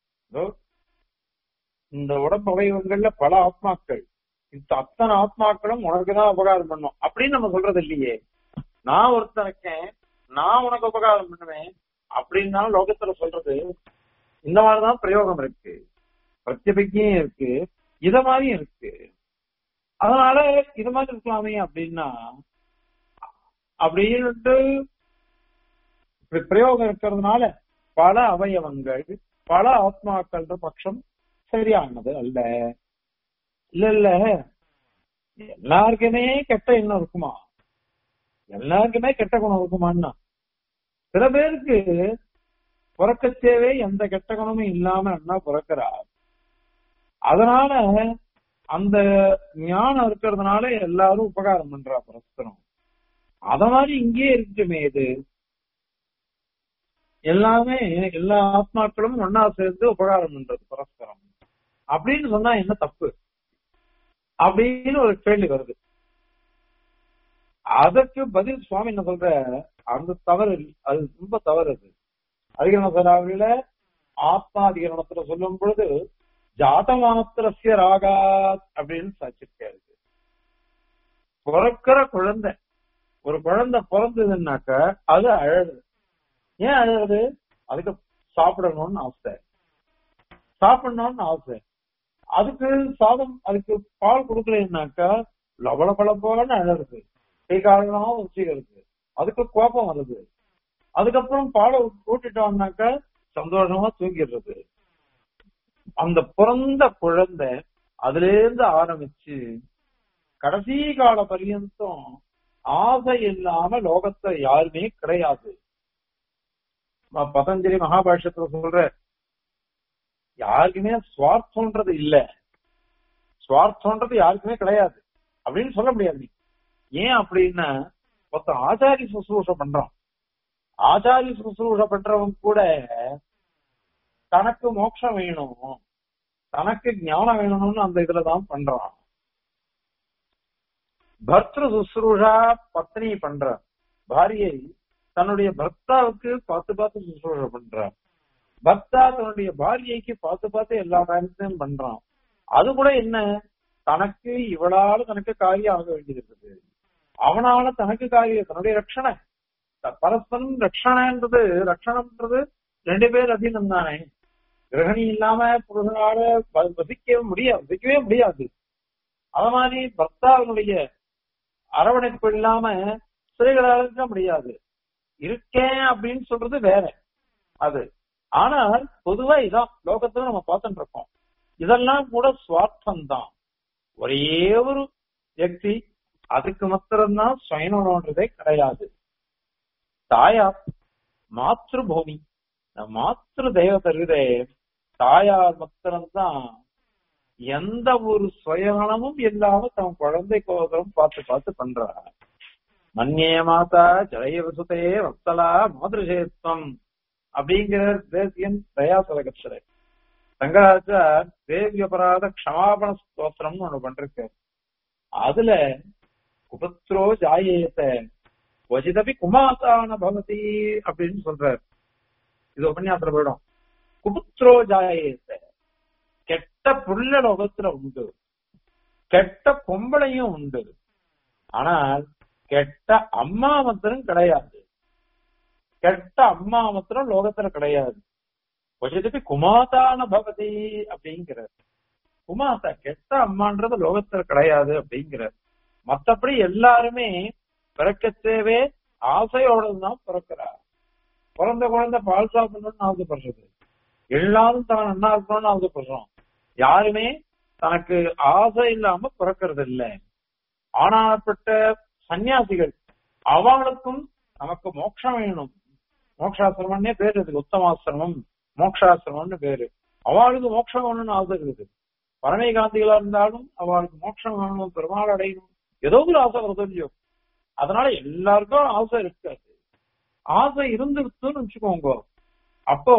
இந்த உடம்பு அவயவங்கள்ல பல ஆத்மாக்கள் இந்த அத்தனை ஆத்மாக்களும் உனக்கு தான் உபகாரம் பண்ணும் அப்படின்னு நம்ம சொல்றது இல்லையே நான் ஒருத்தன் இருக்கேன் நான் உனக்கு உபகாரம் பண்ணுவேன் அப்படின்னு லோகத்துல சொல்றது இந்த மாதிரிதான் பிரயோகம் இருக்கு பிரத்யபிக்கையும் இருக்கு இத மாதிரியும் இருக்கு அதனால இது மாதிரி இருக்கலாமே அப்படின்னா அப்படின்ட்டு பிரயோகம் இருக்கிறதுனால பல அவயவங்கள் பல ஆத்மாக்கள் பட்சம் சரியானது அல்ல இல்ல இல்ல எல்லாருக்குமே கெட்ட எண்ணம் இருக்குமா எல்லாருக்குமே கெட்ட குணம் இருக்குமான்னா சில பேருக்கு பிறக்கச்சேவே எந்த கெட்ட குணமும் இல்லாம அண்ணா பிறக்கிறார் அதனால அந்த ஞானம் இருக்கிறதுனால எல்லாரும் உபகாரம் பண்றா பரஸ்பரம் அத மாதிரி இங்கேயே இருக்குமே இது எல்லாமே எல்லா ஆத்மாக்களும் ஒன்னா சேர்ந்து உபகாரம் பண்றது பரஸ்பரம் அப்படின்னு சொன்னா என்ன தப்பு அப்படின்னு ஒரு கேள்வி வருது அதற்கு பதில் சுவாமி என்ன சொல்ற அந்த தவறு அது ரொம்ப தவறு அது அதிகரண சராவில ஆத்மாதிகரணத்துல சொல்லும் பொழுது ஜாதமாத்திரசிய ராகாத் அப்படின்னு சாட்சிருக்காரு பிறக்கிற குழந்தை ஒரு குழந்தை பிறந்ததுன்னாக்க அது அழகு ஏன் அழகுது அதுக்கு சாப்பிடணும்னு ஆசை சாப்பிடணும்னு ஆசை அதுக்கு சாதம் அதுக்கு பால் கொடுக்கலன்னாக்கா லவள பழப்பான்னு அழகுது கை காலெல்லாம் வச்சுக்கிறது அதுக்கு கோபம் வருது அதுக்கப்புறம் பாலை ஊட்டிட்டோம்னாக்கா சந்தோஷமா தூங்கிடுறது அந்த பிறந்த குழந்தை அதுல இருந்து ஆரம்பிச்சு கடைசி கால பரியந்தம் ஆசை இல்லாம லோகத்துல யாருமே கிடையாது பதஞ்சலி மகாபாஷ்யத்துல சொல்ற யாருக்குமே சுவார்த்தம்ன்றது இல்ல சுவார்த்தம்ன்றது யாருக்குமே கிடையாது அப்படின்னு சொல்ல முடியாது நீ ஏன் அப்படின்னா மொத்தம் ஆச்சாரி சுசுரூஷ பண்றான் ஆச்சாரி சுசுரூஷ பண்றவன் கூட தனக்கு மோட்சம் வேணும் தனக்கு ஞானம் வேணும்னு அந்த இதுலதான் பண்றான் பர்திரு சுசுரூஷா பத்னி பண்ற பாரியை தன்னுடைய பர்த்தாவுக்கு பார்த்து பார்த்து சுசுரூஷ பண்றான் பர்த்தா தன்னுடைய பாரியைக்கு பார்த்து பார்த்து எல்லா காரியத்தையும் பண்றான் அது கூட என்ன தனக்கு இவளால தனக்கு காரியம் ஆக வேண்டியது இருக்குது அவனால தனக்கு காரியம் தன்னுடைய ரட்சணை பரஸ்பரம் ரட்சணன்றது ரட்சணம்ன்றது ரெண்டு பேர் அதீனம் தானே கிரகணி இல்லாம புருஷனால வசிக்கவே முடியாது வசிக்கவே முடியாது அத மாதிரி பர்த்தாவினுடைய அரவணைப்பு இல்லாம ஸ்திரீகளால இருக்க முடியாது இருக்கேன் அப்படின்னு சொல்றது வேற அது ஆனால் பொதுவா இதான் லோகத்துல நம்ம பார்த்துட்டு இருக்கோம் இதெல்லாம் கூட சுவார்த்தம் தான் ஒரே ஒரு வியக்தி அதுக்கு மாத்திரம்தான் சுயனோன்றதே கிடையாது தாயார் மாத்ருபூமி மாத்ரு தெய்வத்தை இருக்குதே தாயார் மாத்திரம்தான் எந்த ஒரு சுயகணமும் இல்லாம தன் குழந்தை கோதரம் பார்த்து பார்த்து பண்றா மன்னிய மாதா ஜலய வசுதே வத்தலா மாதிருஷேத்வம் அப்படிங்கிற தேசியன் தயாசலகச்சரை சங்கராச்சார் தேவி அபராத க்ஷமாபண ஸ்தோத்திரம்னு ஒண்ணு பண்றாரு அதுல குபத்ரோ ஜாயேத்த வஜிதபி குமாசான பவதி அப்படின்னு சொல்றாரு இது உபன்யாசத்துல போயிடும் குபுத்ரோ ஜாயேத்த கெட்ட புள்ள லோகத்துல உண்டு கெட்ட பொம்பளையும் உண்டு ஆனால் கெட்ட அம்மா மாத்திரம் கிடையாது கெட்ட அம்மா மாத்திரம் லோகத்துல கிடையாது கொஞ்சத்துக்கு குமாதான பவதி அப்படிங்கிறார் குமாதா கெட்ட அம்மான்றது லோகத்துல கிடையாது அப்படிங்கிறார் மத்தபடி எல்லாருமே பிறக்கத்தேவே ஆசையோட தான் பிறக்கிறார் பிறந்த குழந்தை பால் சாப்பிடணும்னு ஆசைப்படுறது எல்லாரும் தான் நல்லா இருக்கணும்னு ஆசைப்படுறோம் யாருமே தனக்கு ஆசை இல்லாம பிறக்கிறது இல்ல ஆனாப்பட்ட சன்னியாசிகள் அவங்களுக்கும் நமக்கு மோட்சம் வேணும் மோட்சாசிரமம்னே பேரு இதுக்கு உத்தமாசிரமம் மோட்சாசிரமம்னு பேரு அவளுக்கு மோட்சம் வேணும்னு ஆசை இருக்குது பரமேகாந்திகளா இருந்தாலும் அவளுக்கு மோட்சம் வேணும் பெருமாள் அடையணும் ஏதோ ஒரு ஆசை வருது இல்லையோ அதனால எல்லாருக்கும் ஆசை இருக்காது ஆசை இருந்துருச்சுன்னு வச்சுக்கோங்க அப்போ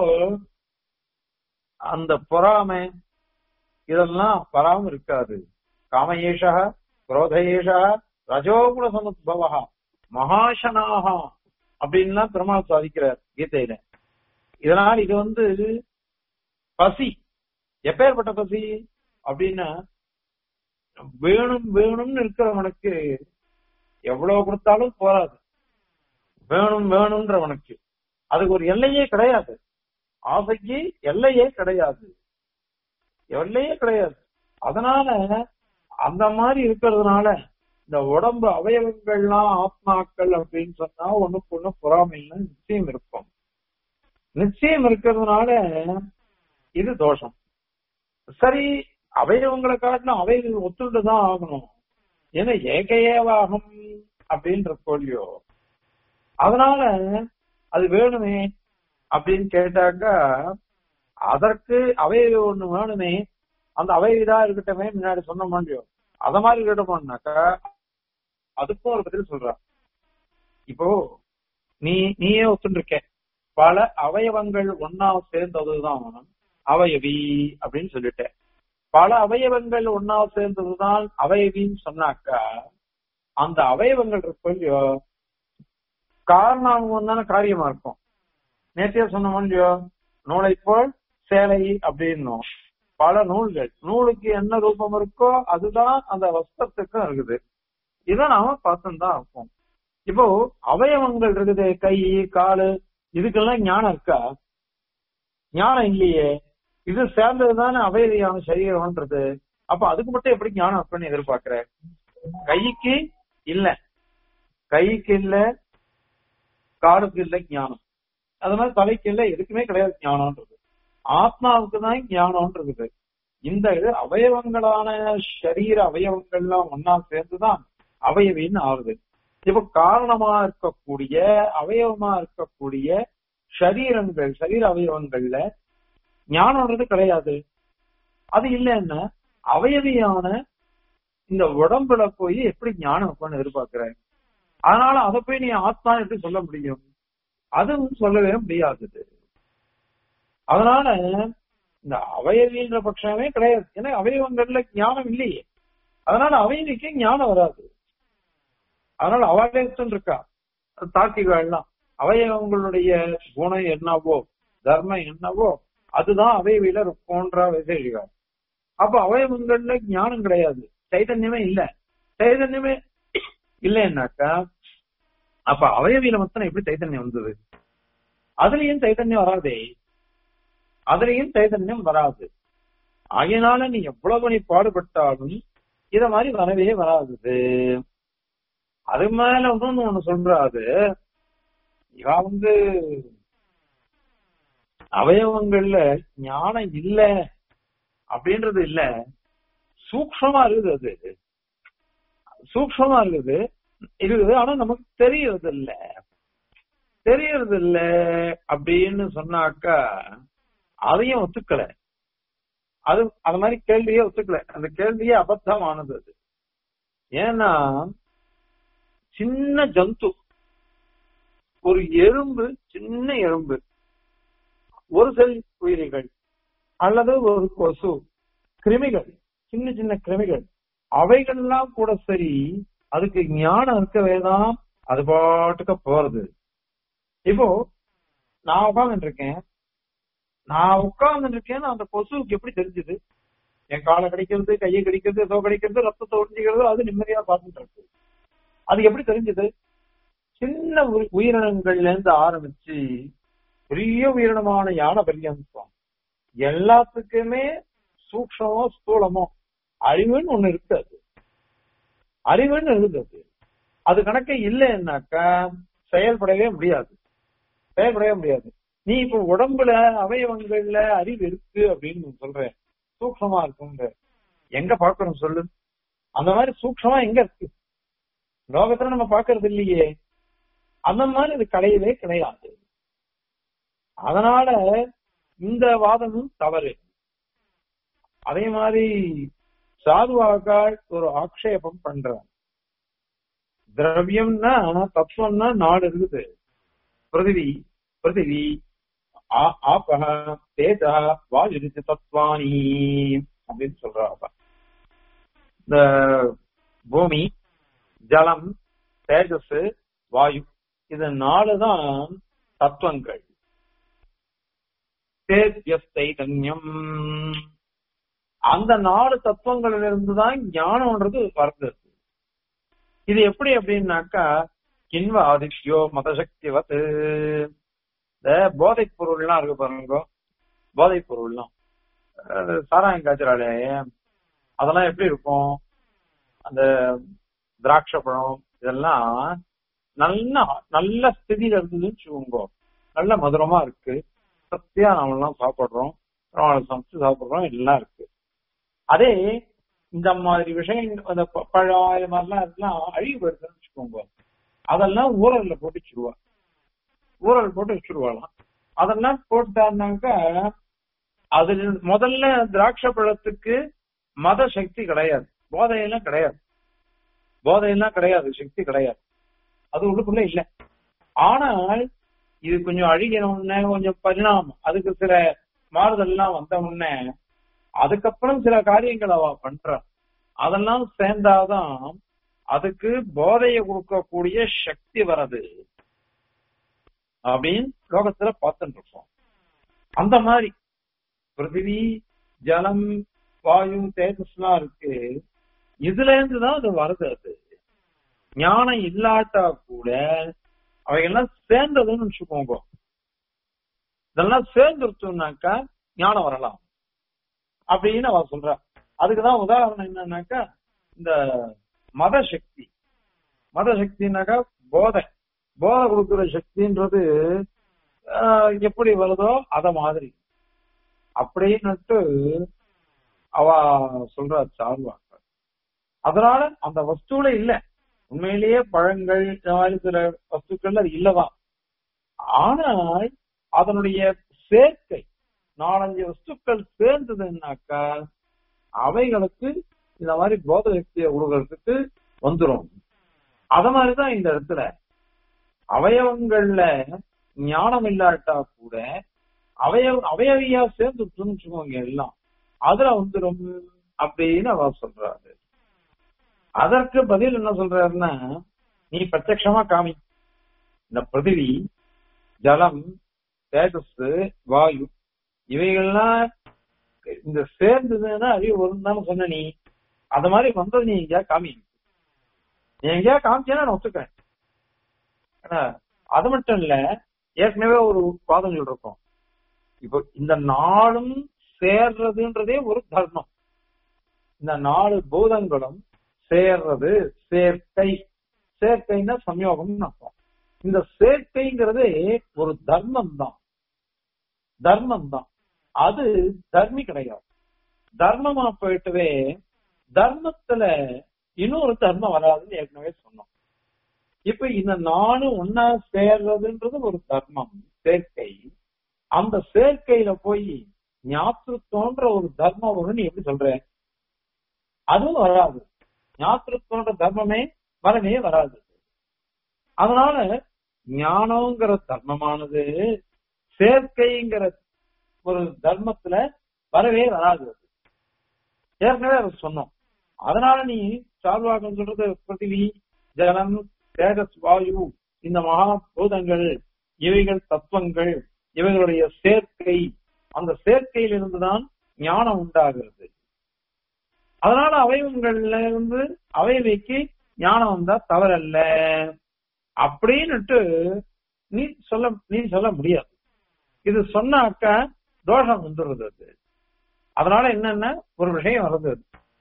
அந்த பொறாமை இதெல்லாம் பராம இருக்காது காமயேஷா குரோதயேஷா ரஜோகுண சமுத்பவா மகாசனாகா அப்படின்லாம் பெருமாள் சாதிக்கிறார் கீதையில இதனால் இது வந்து பசி எப்பேற்பட்ட பசி அப்படின்னா வேணும் வேணும்னு இருக்கிறவனுக்கு எவ்வளவு கொடுத்தாலும் போராது வேணும் வேணும்ன்றவனுக்கு அதுக்கு ஒரு எல்லையே கிடையாது ஆசைக்கு எல்லையே கிடையாது எல்லையே கிடையாது அதனால அந்த மாதிரி இருக்கிறதுனால இந்த உடம்பு அவயவங்கள்லாம் ஆத்மாக்கள் அப்படின்னு சொன்னா ஒண்ணுக்கு ஒண்ணு பொறாமைன்னு நிச்சயம் இருக்கும் நிச்சயம் இருக்கிறதுனால இது தோஷம் சரி அவயவங்களை காட்டிலும் அவைகள் ஒத்துண்டு தான் ஆகணும் ஏன்னா ஏகையேவாகம் அப்படின்ற போலியோ அதனால அது வேணுமே அப்படின்னு கேட்டாக்கா அதற்கு அவை ஒண்ணு வேணுமே அந்த அவை இதா இருக்கட்டமே முன்னாடி சொன்ன முடியும் அத மாதிரி இருக்கட்டோம்னாக்கா அதுக்கும் ஒரு பதில் சொல்ற இப்போ நீ நீயே ஒத்துட்டு இருக்க பல அவயவங்கள் ஒன்னா சேர்ந்ததுதான் அவயவி அப்படின்னு சொல்லிட்டேன் பல அவயவங்கள் ஒன்னா சேர்ந்ததுதான் அவயவின்னு சொன்னாக்கா அந்த அவயவங்கள் இருக்கு இல்லையோ காரணம் தானே காரியமா இருக்கும் நேற்றைய சொன்னோம் இல்லையோ நூலை போல் சேலை அப்படின்னும் பல நூல்கள் நூலுக்கு என்ன ரூபம் இருக்கோ அதுதான் அந்த வஸ்திரத்துக்கும் இருக்குது இதை நாம பார்த்துதான் இருப்போம் இப்போ அவயவங்கள் இருக்குது கை காலு இதுக்கெல்லாம் ஞானம் இருக்கா ஞானம் இல்லையே இது சேர்ந்ததுதானே அவயவியான சரீரம்ன்றது அப்ப அதுக்கு மட்டும் எப்படி ஞானம் இருக்குன்னு எதிர்பார்க்கிற கைக்கு இல்ல கைக்கு இல்ல காலுக்கு இல்ல ஞானம் அது மாதிரி தலைக்கு இல்ல எதுக்குமே கிடையாது ஞானம்ன்றது ஆத்மாவுக்கு தான் ஞானம்னு இருக்குது இந்த இது அவயவங்களான சரீர அவயவங்கள்லாம் ஒன்னா சேர்ந்துதான் அவயவின்னு ஆகுது இப்ப காரணமா இருக்கக்கூடிய அவயவமா இருக்கக்கூடிய சரீரங்கள் சரீர அவயவங்கள்ல ஞானம்ன்றது கிடையாது அது இல்லைன்னா அவயவியான இந்த உடம்புல போய் எப்படி ஞானம் வைப்பான்னு எதிர்பார்க்கிற அதனால அதை போய் நீ ஆத்மா எப்படி சொல்ல முடியும் அதுவும் சொல்லவே முடியாதது அதனால இந்த அவயவின்ற பட்சமே கிடையாது ஏன்னா அவயவங்கள்ல ஞானம் இல்லையே அதனால அவயவிக்கு ஞானம் வராது அதனால அவயவத்தன் இருக்கா தாக்கிகள் எல்லாம் அவயவங்களுடைய குணம் என்னவோ தர்மம் என்னவோ அதுதான் அவைவில போன்ற விசேஷிகள் அப்ப அவயவங்கள்ல ஞானம் கிடையாது சைதன்யமே இல்ல சைதன்யமே இல்லைன்னாக்கா அப்ப அவயவியில மொத்தம் எப்படி சைதன்யம் வந்தது அதுலயும் சைதன்யம் வராதே அதுலயும் சைதன்யம் வராது ஆகையினால நீ எவ்வளவு நீ பாடுபட்டாலும் இத மாதிரி வரவே வராது அது மேல வந்து ஒண்ணு சொல்றாது இவ வந்து அவயவங்கள்ல ஞானம் இல்ல அப்படின்றது இல்ல சூக்ஷமா இருக்குது அது சூக்ஷமா இருக்குது இருக்குது ஆனா நமக்கு தெரியறது இல்ல தெரியறது இல்ல அப்படின்னு சொன்னாக்கா அதையும் ஒத்துக்கல அது அது மாதிரி கேள்வியே ஒத்துக்கல அந்த கேள்வியே அபத்தமானது அது ஏன்னா சின்ன ஜந்து ஒரு எறும்பு சின்ன எறும்பு ஒரு செல் உயிரிகள் அல்லது ஒரு கொசு கிருமிகள் சின்ன சின்ன கிருமிகள் அவைகள்லாம் கூட சரி அதுக்கு ஞானம் இருக்கவே தான் அது பாட்டுக்க போறது இப்போ நான் உட்கார்ந்து இருக்கேன் நான் உட்கார்ந்து இருக்கேன்னு அந்த கொசுவுக்கு எப்படி தெரிஞ்சது என் காலை கடிக்கிறது கையை கடிக்கிறது ஏதோ கடிக்கிறது ரத்தத்தை ஒடிஞ்சிக்கிறது அது நிம்மதியா பார்த்துட்டு இருக்கு அது எப்படி தெரிஞ்சது சின்ன உயிரினங்கள்ல இருந்து ஆரம்பிச்சு பெரிய உயிரினமான யானை பரியந்தம் எல்லாத்துக்குமே சூக்ஷமோ ஸ்தூலமோ அறிவுன்னு ஒண்ணு இருக்காது அறிவுன்னு இருந்தது அது கணக்கு இல்லைன்னாக்கா செயல்படவே முடியாது செயல்படவே முடியாது நீ இப்ப உடம்புல அவயவங்கள்ல அறிவு இருக்கு அப்படின்னு சொல்ற சூக்ஷமா இருக்குன்ற எங்க பாக்குறோம் சொல்லு அந்த மாதிரி சூக்ஷமா எங்க இருக்கு லோகத்துல நம்ம பாக்குறது இல்லையே அந்த மாதிரி இது கிடையவே கிடையாது அதனால இந்த வாதமும் தவறு அதே மாதிரி சாதுவாக்கால் ஒரு ஆக்ஷேபம் பண்றான் திரவியம்னா தத்துவம்னா நாடு இருக்குது பிருத்திவி பிருத்திவி ஆபக தேஜா வாயு தத்வானி அப்படின்னு சொல்றாங்க இந்த பூமி ஜலம் தேஜஸ் வாயு இது நாலுதான் தத்துவங்கள் சைதன்யம் அந்த நாலு தத்துவங்களிலிருந்து தான் ஞானம்ன்றது வருது இது எப்படி அப்படின்னாக்கா கிண்வ ஆதித்யோ மதசக்திவத் இந்த போதைப் பொருள்லாம் இருக்கு பாருங்க போதைப் பொருள்லாம் சாராயம் காய்ச்சறாளே அதெல்லாம் எப்படி இருக்கும் அந்த திராட்சை பழம் இதெல்லாம் நல்ல நல்ல ஸ்திதியில இருந்ததுன்னு வச்சுக்கோங்க நல்ல மதுரமா இருக்கு சத்தியா நாம எல்லாம் சாப்பிடுறோம் சமைச்சு சாப்பிடுறோம் எல்லாம் இருக்கு அதே இந்த மாதிரி விஷயங்கள் அந்த பழம் இது மாதிரிலாம் இதெல்லாம் அழுகி போயிருக்குன்னு வச்சுக்கோங்க அதெல்லாம் ஊரல்ல போட்டு வச்சிருவா ஊரல் போட்டு வச்சிருவாளாம் அதெல்லாம் போட்டாருனாக்கா அது முதல்ல திராட்சை பழத்துக்கு மத சக்தி கிடையாது போதையெல்லாம் கிடையாது போதையெல்லாம் கிடையாது சக்தி கிடையாது அது உள்ளுக்குள்ள இல்ல ஆனால் இது கொஞ்சம் அழுகின உடனே கொஞ்சம் பரிணாமம் அதுக்கு சில மாறுதல்லாம் வந்த உடனே அதுக்கப்புறம் சில காரியங்கள் அவ பண்ற அதெல்லாம் சேர்ந்தாதான் அதுக்கு போதையை கொடுக்கக்கூடிய சக்தி வரது அப்படின்னு லோகத்துல பார்த்துட்டு இருக்கோம் அந்த மாதிரி பிருத்திவி ஜலம் வாயு தேஜஸ்லாம் இருக்கு இதுல இருந்து தான் அது வருது அது ஞானம் இல்லாட்டா கூட அவைகள்லாம் சேர்ந்ததுன்னு வச்சுக்கோங்க இதெல்லாம் சேர்ந்துருச்சோம்னாக்கா ஞானம் வரலாம் அப்படின்னு அவ சொல்றா அதுக்குதான் உதாரணம் என்னன்னாக்கா இந்த மத சக்தி மத சக்தினாக்கா போதை போதை கொடுக்கிற சக்தின்றது ஆஹ், எப்படி வருதோ அத மாதிரி அப்படின்னுட்டு அவ சொல்றா சார்வாங்க அதனால அந்த வஸ்துல இல்ல உண்மையிலேயே பழங்கள் இந்த மாதிரி சில வஸ்துக்கள் அது இல்லதான் ஆனால் அதனுடைய சேர்க்கை நாலஞ்சு வஸ்துக்கள் சேர்ந்ததுன்னாக்கா அவைகளுக்கு இந்த மாதிரி போத சக்தியை கொடுக்கறதுக்கு வந்துரும் அத மாதிரிதான் இந்த இடத்துல அவயவங்கள்ல ஞானம் இல்லாட்டா கூட அவயவ அவயவியா சேர்ந்துட்டுன்னு வச்சுக்கோங்க எல்லாம் அதுல வந்துரும் அப்படின்னு அவ சொல்றாரு அதற்கு பதில் என்ன சொல்றாருன்னா நீ பிரத்யக்ஷமா காமி இந்த பிருதிவி ஜலம் தேஜஸ் வாயு இவைகள்லாம் இந்த சேர்ந்ததுன்னா அறிவு வரும் தானே சொன்ன நீ அந்த மாதிரி வந்தது நீ எங்கேயா காமி நீ எங்கேயா காமிச்சேன்னா நான் ஒத்துக்கிறேன் ஏன்னா, அது மட்டும் இல்ல ஏற்கனவே ஒரு வாதங்கள் இருக்கும் இப்போ இந்த நாளும் சேர்றதுன்றதே ஒரு தர்மம் இந்த நாலு பூதங்களும் சேர்றது சேர்க்கை சேர்க்கைன்னா சம்யோகம்னு அர்த்தம் இந்த சேர்க்கைங்கிறது ஒரு தர்மம் தான் தர்மம் தான் அது தர்மி கிடையாது தர்மமா போயிட்டுவே தர்மத்துல இன்னொரு தர்மம் வராதுன்னு ஏற்கனவே சொன்னோம் இப்ப இந்த நானும் ஒன்னா சேர்றதுன்றது ஒரு தர்மம் சேர்க்கை அந்த சேர்க்கையில போய் ஞாபகத்தோன்ற ஒரு தர்மம் வரும்னு நீ எப்படி சொல்ற அதுவும் வராது ஞாபகத்தோன்ற தர்மமே வரவே வராது அதனால ஞானம்ங்கிற தர்மமானது சேர்க்கைங்கிற ஒரு தர்மத்துல வரவே வராது அது. ஏற்கனவே அதை சொன்னோம் அதனால நீ சார்வாகம் சொல்றது பிருத்திவி ஜலம் தேஜஸ் வாயு இந்த மகா பூதங்கள் இவைகள் தத்துவங்கள் இவைகளுடைய சேர்க்கை அந்த சேர்க்கையில இருந்துதான் ஞானம் உண்டாகிறது அதனால அவயவங்கள்ல இருந்து அவைவைக்கு ஞானம் வந்தா தவறல்ல அப்படின்னுட்டு நீ சொல்ல நீ சொல்ல முடியாது இது சொன்னாக்கா தோஷம் வந்துடுறது அது அதனால என்னன்னா ஒரு விஷயம் வருது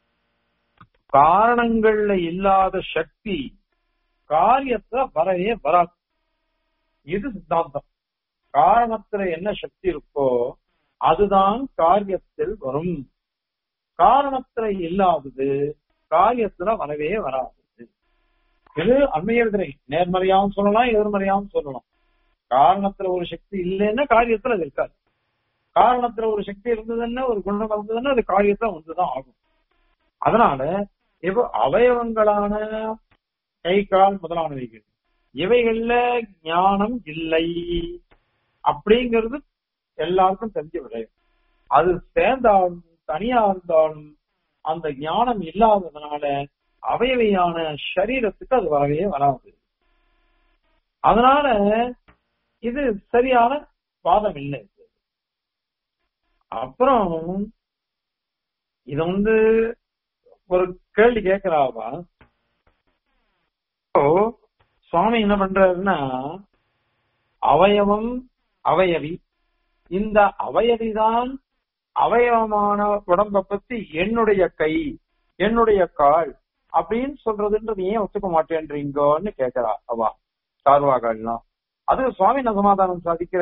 காரணங்கள்ல இல்லாத சக்தி காரியத்துல வரவே வராது இது சித்தாந்தம் காரணத்துல என்ன சக்தி இருக்கோ அதுதான் காரியத்தில் வரும் காரணத்துல இல்லாதது காரியத்துல வரவே வராது இது அண்மையெழுதுரை நேர்மறையாவும் சொல்லலாம் எதிர்மறையாவும் சொல்லலாம் காரணத்துல ஒரு சக்தி இல்லைன்னா காரியத்துல அது இருக்காது காரணத்துல ஒரு சக்தி இருந்ததுன்னா ஒரு குணம் இருந்ததுன்னா அது காரியத்துல வந்துதான் ஆகும் அதனால இப்போ அவயவங்களான கை கால் முதலானவைகள் இவைகள்ல ஞானம் இல்லை அப்படிங்கிறது எல்லாருக்கும் தெரிஞ்ச விடயம் அது சேர்ந்தாலும் தனியா இருந்தாலும் அந்த ஞானம் இல்லாததுனால அவையவையான சரீரத்துக்கு அது வரவே வராது அதனால இது சரியான வாதம் இல்லை இது. அப்புறம் இத வந்து ஒரு கேள்வி கேட்கிறாவா இப்போ சுவாமி என்ன பண்றாருன்னா அவயவம் அவயவி இந்த அவயவிதான் அவயவமான உடம்ப பத்தி என்னுடைய கை என்னுடைய கால் அப்படின்னு சொல்றதுன்றது ஏன் ஒத்துக்க மாட்டேன்றீங்கன்னு கேக்குறா அவா சார்வாகலாம் அது சுவாமி என்ன சமாதானம் சாதிக்கிற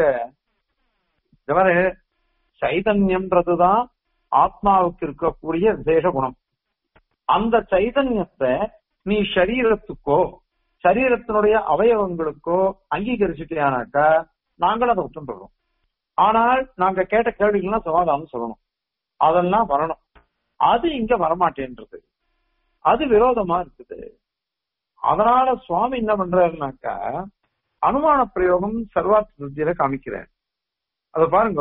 இவரு சைதன்யம்ன்றதுதான் ஆத்மாவுக்கு இருக்கக்கூடிய விசேஷ குணம் அந்த சைதன்யத்தை நீ சரீரத்துக்கோ சரீரத்தினுடைய அவயவங்களுக்கோ அங்கீகரிச்சுட்டியானாக்கா நாங்கள் அதை விட்டுறோம் ஆனால் நாங்க கேட்ட கேள்விகள்லாம் சமாதானம் சொல்லணும் அதெல்லாம் வரணும் அது இங்க வரமாட்டேன்றது அது விரோதமா இருக்குது அதனால சுவாமி என்ன பண்றாருனாக்கா அனுமான பிரயோகம் சர்வார்த்த சித்தியில காமிக்கிறேன் அத பாருங்க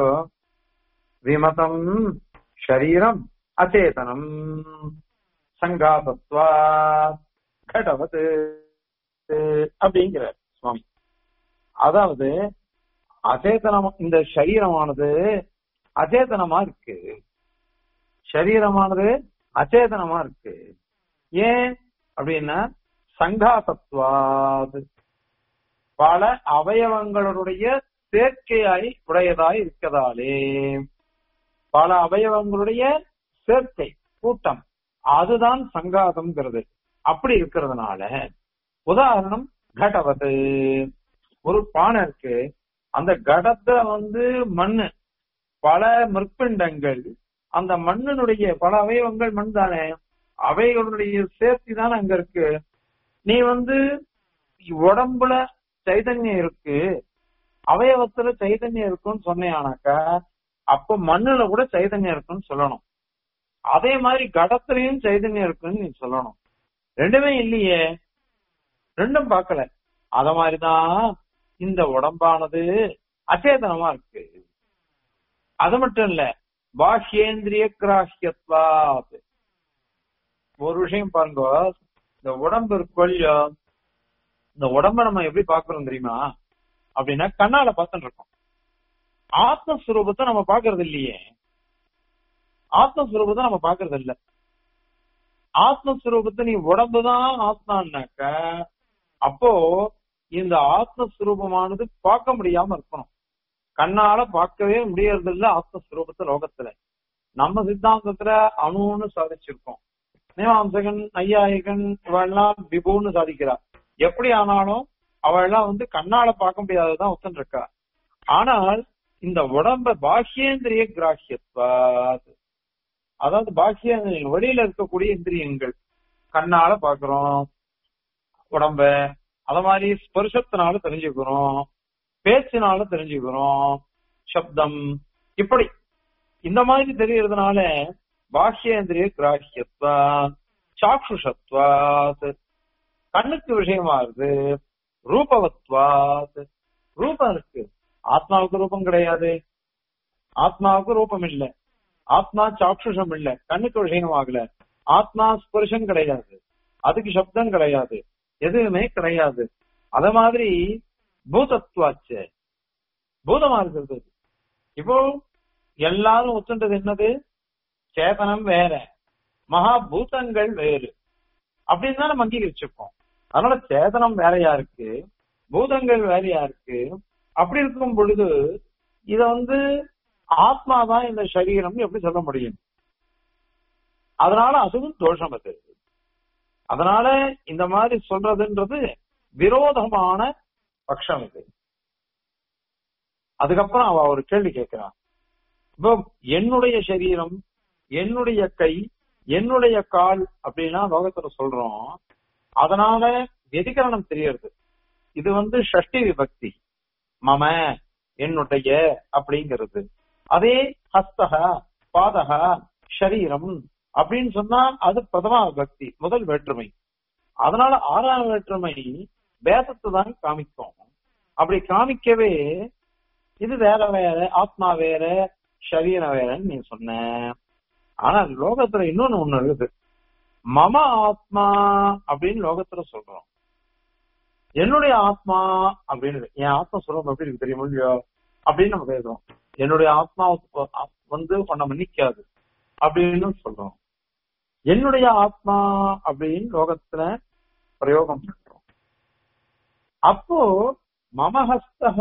விமதம் ஷரீரம் அச்சேதனம் சங்காபத்வா கடவது அப்படிங்கிறார் சுவாமி அதாவது அச்சேதனம் இந்த சரீரமானது அச்சேதனமா இருக்கு சரீரமானது அச்சேதனமா இருக்கு ஏன் அப்படின்னா சங்காசத்வாது பல அவயவங்களுடைய சேர்க்கையாய் உடையதாய் இருக்கதாலே பல அவயவங்களுடைய சேர்க்கை கூட்டம் அதுதான் சங்காதம்ங்கிறது அப்படி இருக்கிறதுனால உதாரணம் கடவது ஒரு பானை இருக்கு அந்த கடத்தை வந்து மண்ணு பல மிற்பிண்டங்கள் அந்த மண்ணினுடைய பல அவயவங்கள் மண் தானே அவைகளுடைய சேர்த்தி தானே அங்க இருக்கு நீ வந்து உடம்புல சைதன்யம் இருக்கு அவயவத்துல சைதன்யம் இருக்குன்னு சொன்னேனாக்கா அப்ப மண்ணுல கூட சைதன்யம் இருக்குன்னு சொல்லணும் அதே மாதிரி கடத்திலையும் சைதன்யம் இருக்குன்னு நீ சொல்லணும் ரெண்டுமே இல்லையே ரெண்டும் பார்க்கல அத மாதிரிதான் இந்த உடம்பானது அச்சேதனமா இருக்கு அது மட்டும் இல்ல பாஹ்யேந்திரிய கிராஹியத்வாத் ஒரு விஷயம் பாருங்க இந்த உடம்பு இருக்கு இல்லையோ இந்த உடம்ப நம்ம எப்படி பாக்குறோம் தெரியுமா அப்படின்னா கண்ணால பார்த்துட்டு இருக்கோம் ஆத்மஸ்வரூபத்தை நம்ம பாக்குறது இல்லையே ஆத்மஸ்வரூபத்தை நம்ம பாக்குறது இல்ல ஆத்மஸ்வரூபத்தை நீ உடம்புதான் ஆத்மான்னாக்க அப்போ இந்த ஆத்மஸ்வரூபமானது பார்க்க முடியாம இருக்கணும் கண்ணால பார்க்கவே முடியறது இல்ல ஆத்மஸ்வரூபத்தை லோகத்துல நம்ம சித்தாந்தத்துல அணுன்னு சாதிச்சிருக்கோம் மீமாம்சகன் ஐயாயிகன் இவெல்லாம் விபுன்னு சாதிக்கிறா எப்படி ஆனாலும் அவெல்லாம் வந்து கண்ணால பார்க்க முடியாததான் ஒத்தன் இருக்கா ஆனால் இந்த உடம்ப பாஹ்யேந்திரிய கிராஹியத்வாது அதாவது பாஹ்யேந்திரியங்கள் வெளியில இருக்கக்கூடிய இந்திரியங்கள் கண்ணால பாக்குறோம் உடம்ப அத மாதிரி ஸ்பர்சத்தினால தெரிஞ்சுக்கிறோம் பேச்சினால தெரிஞ்சுக்கிறோம் சப்தம் இப்படி இந்த மாதிரி தெரியறதுனால பாஹ்யேந்திரிய கிராஹியத்வா சாக்ஷுஷத்வாத் கண்ணுக்கு விஷயமாகுது ரூபவத்வாத் ரூபம் இருக்கு ஆத்மாவுக்கு ரூபம் கிடையாது ஆத்மாவுக்கு ரூபம் இல்ல ஆத்மா சாக்ஷுஷம் இல்ல கண்ணுக்கு விஷயம் ஆகல ஆத்மா ஸ்பர்ஷம் கிடையாது அதுக்கு சப்தம் கிடையாது எதுவுமே கிடையாது அத மாதிரி பூதத்வாச்சு பூதமா இருக்கிறது இப்போ எல்லாரும் ஒத்துன்றது என்னது சேதனம் வேற மகா பூதங்கள் வேறு அப்படின்னு தான் நம்ம அங்கீகரிச்சிருக்கோம் அதனால சேதனம் வேறையா இருக்கு பூதங்கள் வேறையா இருக்கு அப்படி இருக்கும் பொழுது இத வந்து ஆத்மாதான் இந்த சரீரம் எப்படி சொல்ல முடியும் அதனால அதுவும் தோஷம் அது அதனால இந்த மாதிரி சொல்றதுன்றது விரோதமான பட்சம் இது அதுக்கப்புறம் அவ ஒரு கேள்வி கேட்கிறான் இப்போ என்னுடைய சரீரம் என்னுடைய கை என்னுடைய கால் அப்படின்னா லோகத்துல சொல்றோம் அதனால வெதிகரணம் தெரியறது இது வந்து ஷஷ்டி விபக்தி மம என்னுடைய அப்படிங்கிறது அதே ஹஸ்தக பாதக ஷரீரம் அப்படின்னு சொன்னா அது பிரதமா பக்தி முதல் வேற்றுமை அதனால ஆறாம் வேற்றுமை வேதத்தை தான் காமிக்கும் அப்படி காமிக்கவே இது வேற வேற ஆத்மா வேற சரீரம் வேறன்னு நீ சொன்ன ஆனா லோகத்துல இன்னொன்னு ஒண்ணு இருக்குது மம ஆத்மா அப்படின்னு லோகத்துல சொல்றோம் என்னுடைய ஆத்மா அப்படின்னு என் ஆத்மா சொல்றோம் எப்படி இருக்கு தெரியுமா இல்லையோ அப்படின்னு நம்ம பேசுறோம் என்னுடைய ஆத்மா வந்து உன்னை மன்னிக்காது அப்படின்னு சொல்றோம் என்னுடைய ஆத்மா அப்படின்னு லோகத்துல பிரயோகம் பண்றோம் அப்போ மமஹஸ்தக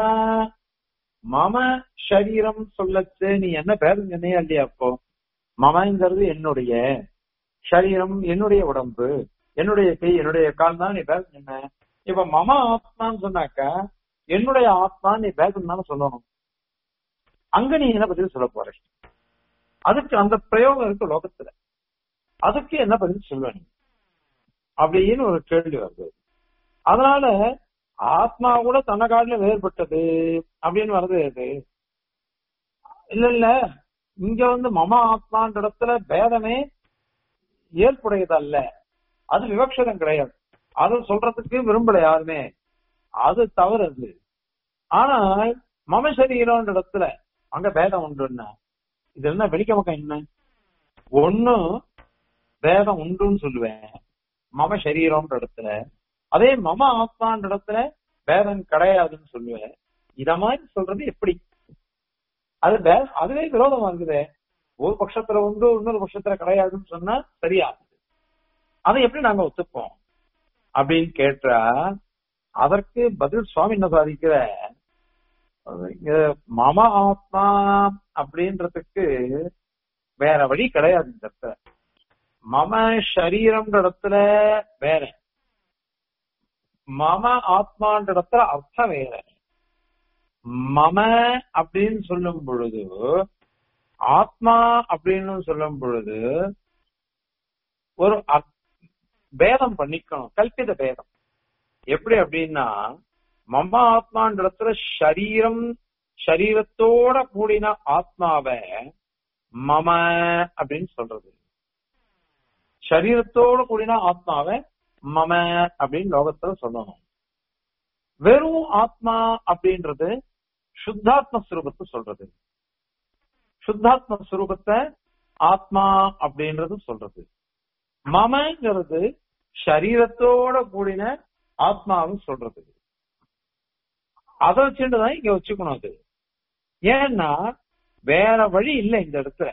மம சரீரம் சொல்லச்சு நீ என்ன பேர் சொன்னியா இல்லையா அப்போ மமங்கிறது என்னுடைய சரீரம் என்னுடைய உடம்பு என்னுடைய கை என்னுடைய கால் தான் நீ பேர் சொன்ன இப்ப மம ஆத்மான்னு சொன்னாக்கா என்னுடைய ஆத்மா நீ பேசணும் தானே சொல்லணும் அங்க நீ என்ன பதில் சொல்ல போற அதுக்கு அந்த பிரயோகம் இருக்கு லோகத்துல அதுக்கு என்ன பதில் சொல்லுவ நீ அப்படின்னு ஒரு கேள்வி வருது அதனால ஆத்மா கூட தன்னை காட்டில வேறுபட்டது அப்படின்னு வருது அது இல்ல இல்ல இங்க வந்து மம ஆத்மான்ற இடத்துல பேதமே ஏற்புடையது அல்ல அது விவக்ஷதம் கிடையாது அது சொல்றதுக்கு விரும்பல யாருமே அது தவறு அது ஆனால் மம சரீரம்ன்ற இடத்துல அங்க பேதம் உண்டுன்னா இது என்ன வெளிக்க பக்கம் என்ன ஒண்ணு பேதம் உண்டுன்னு சொல்லுவேன் மம சரீரம்ன்ற இடத்துல அதே மம ஆத்மான்ற இடத்துல பேதம் கிடையாதுன்னு சொல்லுவேன் இத மாதிரி சொல்றது எப்படி அது வே- அதுவே விரோதமா இருக்குதே ஒரு பட்சத்துல உண்டு இன்னொரு பட்சத்துல கிடையாதுன்னு சொன்னா சரியாது அதை எப்படி நாங்க ஒத்துப்போம் அப்படின்னு கேட்டா அதற்கு பதில் சுவாமி என்ன சாதிக்கிற இங்க மம ஆத்மா அப்படின்றதுக்கு வேற வழி கிடையாது இந்த இடத்துல மம சரீரம்ன்ற இடத்துல வேற மம ஆத்மான்ற இடத்துல அர்த்தம் வேற மம அப்படின்னு சொல்லும் பொழுது ஆத்மா அப்படின்னு சொல்லும் பொழுது ஒரு அர்த்- பேதம் பண்ணிக்கணும் கல்பித பேதம் எப்படி அப்படின்னா மம ஆத்மான்ற இடத்துல சரீரம் சரீரத்தோட கூடின ஆத்மாவை மம அப்படின்னு சொல்றது சரீரத்தோட கூடின ஆத்மாவை மம அப்படின்னு லோகத்துல சொல்லணும் வெறும் ஆத்மா அப்படின்றது சுத்தாத்ம ஸ்வரூபத்தை சொல்றது சுத்தாத்ம ஸ்வரூபத்தை ஆத்மா அப்படின்றது சொல்றது மமங்கிறது சரீரத்தோட கூடின ஆத்மாவும் சொல்றது அதை வச்சுட்டுதான் இங்க வச்சுக்கணும் அது ஏன்னா வேற வழி இல்லை இந்த இடத்துல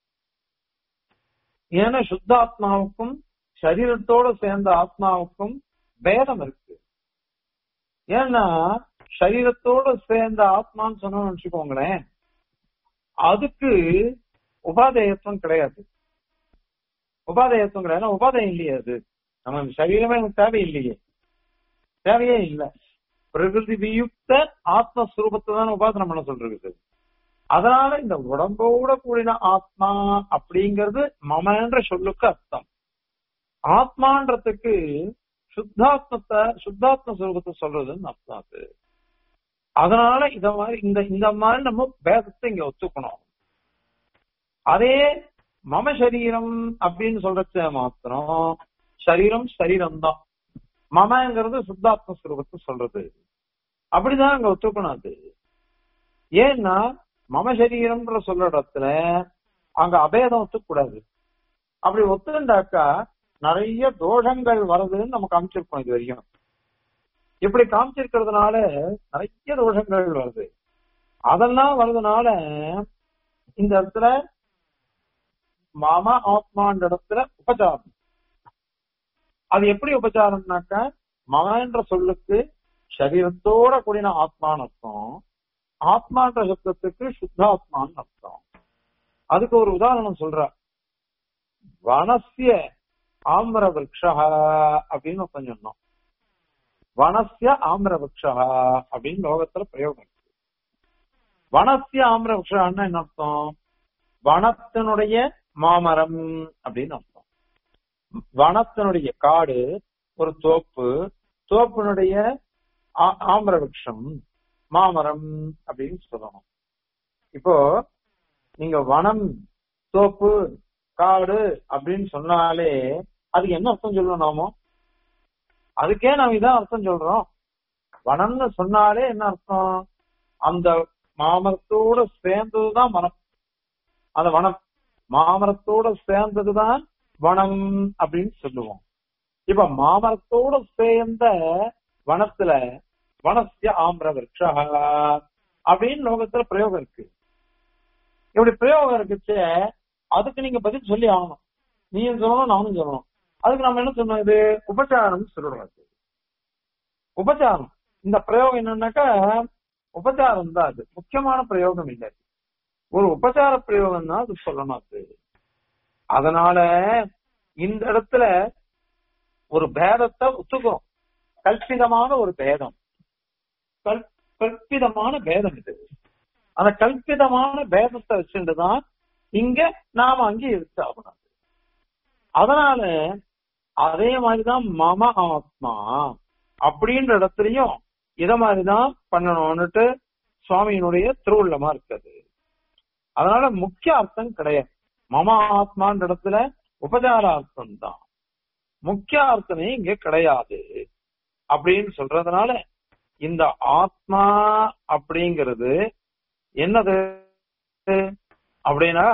ஏன்னா சுத்தாத்மாவுக்கும் சரீரத்தோட சேர்ந்த ஆத்மாவுக்கும் பேதம் இருக்கு ஏன்னா சரீரத்தோட சேர்ந்த ஆத்மான்னு சொன்னோம்னு வச்சுக்கோங்களேன் அதுக்கு உபாதேயத்துவம் கிடையாது உபாதேயத்துவம் கிடையாது ஏன்னா உபாதயம் இல்லையே அது நம்ம சரீரமே எனக்கு தேவையில்லையே தேவையே இல்லை பிரகிருதி வியுக்த ஆத்மஸ்வரூபத்தை தான் உபாசனை பண்ண சொல்றது அதனால இந்த உடம்போட கூடின ஆத்மா அப்படிங்கிறது மமன்ற சொல்லுக்கு அர்த்தம் ஆத்மான்றதுக்கு சுத்தாத்மத்தை சுத்தாத்ம ஸ்வரூபத்தை சொல்றதுன்னு அர்த்தம் அது அதனால இத மாதிரி இந்த இந்த மாதிரி நம்ம பேதத்தை இங்க ஒத்துக்கணும் அதே மம சரீரம் அப்படின்னு சொல்றச்ச மாத்திரம் சரீரம் சரீரம் தான் மமங்கிறது சுத்தாத்ம ஸ்வரூபத்தை சொல்றது அப்படிதான் அங்க ஒத்துக்கணும் அது ஏன்னா மம சரீரம்ன்ற சொல்ற இடத்துல அங்க அபேதம் ஒத்துக்கூடாது அப்படி ஒத்துண்டாக்கா நிறைய தோஷங்கள் வருதுன்னு நம்ம காமிச்சிருக்கோம் இது வரைக்கும் இப்படி காமிச்சிருக்கிறதுனால நிறைய தோஷங்கள் வருது அதெல்லாம் வர்றதுனால இந்த இடத்துல மம ஆத்மான்ற இடத்துல உபச்சாரம் அது எப்படி உபச்சாரம்னாக்கா மகன்ற சொல்லுக்கு சரீரத்தோட கூடின ஆத்மான்னு அர்த்தம் ஆத்மான்ற சப்தத்துக்கு சுத்தாத்மான்னு அர்த்தம் அதுக்கு ஒரு உதாரணம் சொல்ற வனசிய ஆம்பர விரக்ஷா அப்படின்னு ஒருத்தன் சொன்னோம் வனசிய ஆம்பர விரக்ஷா அப்படின்னு லோகத்துல பிரயோகம் இருக்கு வனசிய ஆம்பர விரக்ஷான்னா என்ன அர்த்தம் வனத்தினுடைய மாமரம் அப்படின்னு அர்த்தம் வனத்தினுடைய காடு ஒரு தோப்பு தோப்பினுடைய ஆ- ஆம்பர விருட்சம் மாமரம் அப்படின்னு சொல்லணும் இப்போ நீங்க வனம் தோப்பு காடு அப்படின்னு சொன்னாலே அதுக்கு என்ன அர்த்தம் சொல்லணும் நாமோ அதுக்கே நாம இதான் அர்த்தம் சொல்றோம் வனம்னு சொன்னாலே என்ன அர்த்தம் அந்த மாமரத்தோட சேர்ந்ததுதான் வனம் அந்த வனம் மாமரத்தோட சேர்ந்ததுதான் வனம் அப்படின்னு சொல்லுவோம் இப்ப மாமரத்தோட சேர்ந்த வனத்துல வனசிய ஆம்பர விரக்ஷா அப்படின்னு லோகத்துல பிரயோகம் இருக்கு இப்படி பிரயோகம் இருக்குச்சே அதுக்கு நீங்க பதில் சொல்லி ஆகணும் நீயும் சொல்லணும் நானும் சொல்லணும் அதுக்கு நம்ம என்ன சொன்னோம் இது உபச்சாரம் சொல்லணும் அது உபச்சாரம் இந்த பிரயோகம் என்னன்னாக்கா உபச்சாரம் தான் அது முக்கியமான பிரயோகம் இல்லை ஒரு உபச்சார பிரயோகம் தான் அது சொல்லணும் அது அதனால இந்த இடத்துல ஒரு பேதத்தை ஒத்துக்கிறோம் கல்பிதமான ஒரு பேதம் கல்- கல்பிதமான பேதம் இது அந்த கல்பிதமான பேதத்தை வச்சுட்டுதான் இங்க நாம அங்கீகரிச்சு ஆகணும் அதனால அதே மாதிரிதான் மம ஆத்மா அப்படின்ற இடத்துலயும் இத மாதிரிதான் பண்ணணும்னுட்டு சுவாமியினுடைய திருவுள்ளமா இருக்குது அதனால முக்கிய அர்த்தம் கிடையாது மம ஆத்மான்ற இடத்துல உபச்சார அர்த்தம் தான் முக்கிய அர்த்தமே இங்க கிடையாது அப்படின்னு சொல்றதுனால இந்த ஆத்மா அப்படிங்கிறது என்னது அப்படின்னா